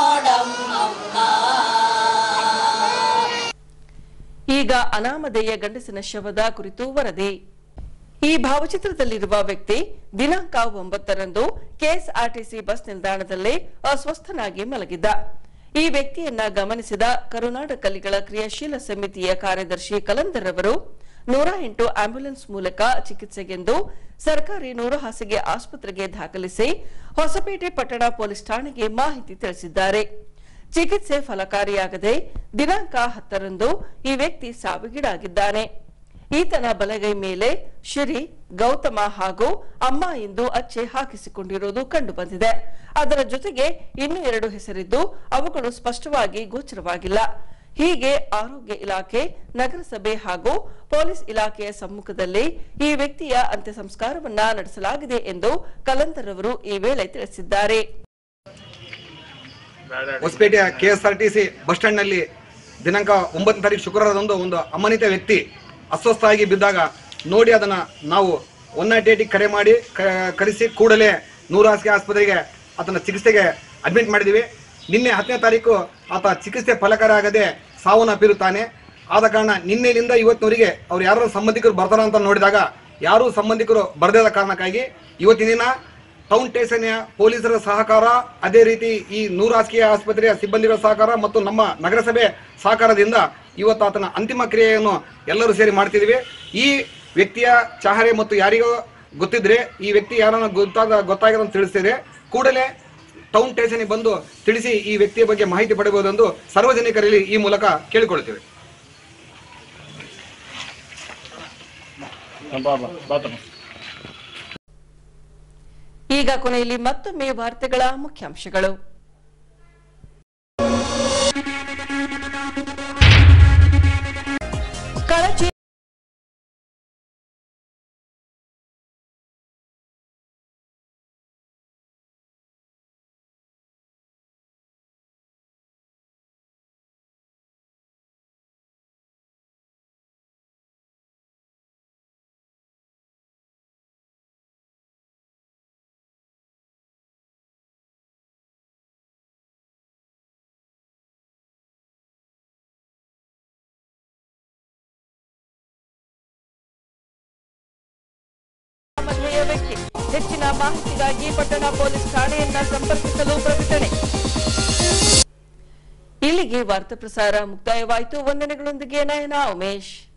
ನೋಡಮ್ಮಮ್ಮ ಈಗ ಅನಾಮಧೇಯ ಗಂಡಸಿನ ಶವದ ಕುರಿತು ವರದಿ ಈ ಭಾವಚಿತ್ರದಲ್ಲಿರುವ ವ್ಯಕ್ತಿ ದಿನಾಂಕ ಒಂಬತ್ತರಂದು ಕೆಎಸ್ಆರ್ಟಿಸಿ ಬಸ್ ನಿಲ್ದಾಣದಲ್ಲಿ ಅಸ್ವಸ್ಥನಾಗಿ ಮಲಗಿದ್ದ ಈ ವ್ಯಕ್ತಿಯನ್ನ ಗಮನಿಸಿದ ಕರುನಾಡ ಕಲಿಗಳ ಕ್ರಿಯಾಶೀಲ ಸಮಿತಿಯ ಕಾರ್ಯದರ್ಶಿ ಕಲಂದರ್ ಅವರು ನೂರ ಎಂಟು ಆಂಬ್ಯುಲೆನ್ಸ್ ಮೂಲಕ ಚಿಕಿತ್ಸೆಗೆಂದು ಸರ್ಕಾರಿ ನೂರು ಹಾಸಿಗೆ ಆಸ್ಪತ್ರೆಗೆ ದಾಖಲಿಸಿ ಹೊಸಪೇಟೆ ಪಟ್ಟಣ ಪೊಲೀಸ್ ಠಾಣೆಗೆ ಮಾಹಿತಿ ತಿಳಿಸಿದ್ದಾರೆ ಚಿಕಿತ್ಸೆ ಫಲಕಾರಿಯಾಗದೆ ದಿನಾಂಕ ಹತ್ತರಂದು ಈ ವ್ಯಕ್ತಿ ಸಾವಿಗೀಡಾಗಿದ್ದಾನೆ ಈತನ ಬಲಗೈ ಮೇಲೆ ಶಿರಿ ಗೌತಮ ಹಾಗೂ ಅಮ್ಮ ಎಂದು ಅಚ್ಚೆ ಹಾಕಿಸಿಕೊಂಡಿರುವುದು ಕಂಡುಬಂದಿದೆ ಅದರ ಜೊತೆಗೆ ಇನ್ನೂ ಎರಡು ಹೆಸರಿದ್ದು ಅವುಗಳು ಸ್ಪಷ್ಟವಾಗಿ ಗೋಚರವಾಗಿಲ್ಲ ಹೀಗೆ ಆರೋಗ್ಯ ಇಲಾಖೆ ನಗರಸಭೆ ಹಾಗೂ ಪೊಲೀಸ್ ಇಲಾಖೆಯ ಸಮ್ಮುಖದಲ್ಲಿ ಈ ವ್ಯಕ್ತಿಯ ಅಂತ್ಯ ಸಂಸ್ಕಾರವನ್ನ ನಡೆಸಲಾಗಿದೆ ಎಂದು ಕಲಂದರ್ ಅವರು ಈ ವೇಳೆ ತಿಳಿಸಿದ್ದಾರೆ ಹೊಸಪೇಟೆಯ K S R T C bus stand ನಲ್ಲಿ ದಿನಾಂಕ ಒಂಬತ್ತನೇ ತಾರೀಕು ಶುಕ್ರವಾರದಂದು ಒಂದು ಅಮಾನಿತ ವ್ಯಕ್ತಿ ಅಸ್ವಸ್ಥ ಆಗಿ ಬಿದ್ದಾಗ ನೋಡಿ ಅದನ್ನ ನಾವು ಒನ್ ನಾಟ್ ಏಟಿಗೆ ಕರೆ ಮಾಡಿ ಕ- ಕರೆಸಿ ಕೂಡಲೇ ನೂರು ಹಾಸಿಗೆ ಆಸ್ಪತ್ರೆಗೆ ಆತನ ಚಿಕಿತ್ಸೆಗೆ ಅಡ್ಮಿಟ್ ಮಾಡಿದ್ದೀವಿ ನಿನ್ನೆ ಹತ್ತನೇ ತಾರೀಕು ಆತ ಚಿಕಿತ್ಸೆ ಫಲಕಾರಿ ಆಗದೆ ಸಾವನ್ನಪ್ಪಿರುತ್ತಾನೆ ಆದ ಕಾರಣ ನಿನ್ನೆಯಿಂದ ಇವತ್ತಿನವರೆಗೆ ಅವ್ರು ಯಾರು ಸಂಬಂಧಿಕರು ಬರ್ತಾರ ಅಂತ ನೋಡಿದಾಗ ಯಾರೂ ಸಂಬಂಧಿಕರು ಬರದಿದ್ದ ಕಾರಣಕ್ಕಾಗಿ ಇವತ್ತಿನ ದಿನ ಟೌನ್ ಸ್ಟೇಷನ್ ಪೊಲೀಸರ ಸಹಕಾರ ಅದೇ ರೀತಿ ಈ ನೂರು ಹಾಸಿಗೆಯ ಆಸ್ಪತ್ರೆಯ ಸಿಬ್ಬಂದಿಗಳ ಸಹಕಾರ ಮತ್ತು ನಮ್ಮ ನಗರಸಭೆ ಸಹಕಾರದಿಂದ ಇವತ್ತು ಆತನ ಅಂತಿಮ ಕ್ರಿಯೆಯನ್ನು ಎಲ್ಲರೂ ಸೇರಿ ಮಾಡ್ತಿದ್ದೀವಿ ಈ ವ್ಯಕ್ತಿಯ ಚಹರೆ ಮತ್ತು ಯಾರಿಗೋ ಗೊತ್ತಿದ್ರೆ ಈ ವ್ಯಕ್ತಿ ಯಾರನ್ನ ಗೊತ್ತಾದ ಗೊತ್ತಾಗಿದೆ ಅಂತ ತಿಳಿಸ್ತಿದೆ ಕೂಡಲೇ ಟೌನ್ ಸ್ಟೇಷನ್ಗೆ ಬಂದು ತಿಳಿಸಿ ಈ ವ್ಯಕ್ತಿಯ ಬಗ್ಗೆ ಮಾಹಿತಿ ಪಡೆಯಬಹುದೆಂದು ಸಾರ್ವಜನಿಕರಲ್ಲಿ ಈ ಮೂಲಕ ಕೇಳಿಕೊಳ್ಳುತ್ತೇವೆ ಈಗ ಕೊನೆಯಲ್ಲಿ ಮತ್ತೊಮ್ಮೆ ವಾರ್ತೆಗಳ ಮುಖ್ಯಾಂಶಗಳು ಕಳಚಿ ಮಹಿಳೆಯ ವ್ಯಕ್ತಿ ಹೆಚ್ಚಿನ ಮಾಹಿತಿಗಾಗಿ ಪಟ್ಟಣ ಪೊಲೀಸ್ ಠಾಣೆಯನ್ನ ಸಂಪರ್ಕಿಸಲು ಪ್ರಕಟಣೆ ಇಲ್ಲಿಗೆ ವಾರ್ತಾ ಪ್ರಸಾರ ಮುಕ್ತಾಯವಾಯಿತು ವಂದನೆಗಳೊಂದಿಗೆ ನಯನ ಉಮೇಶ್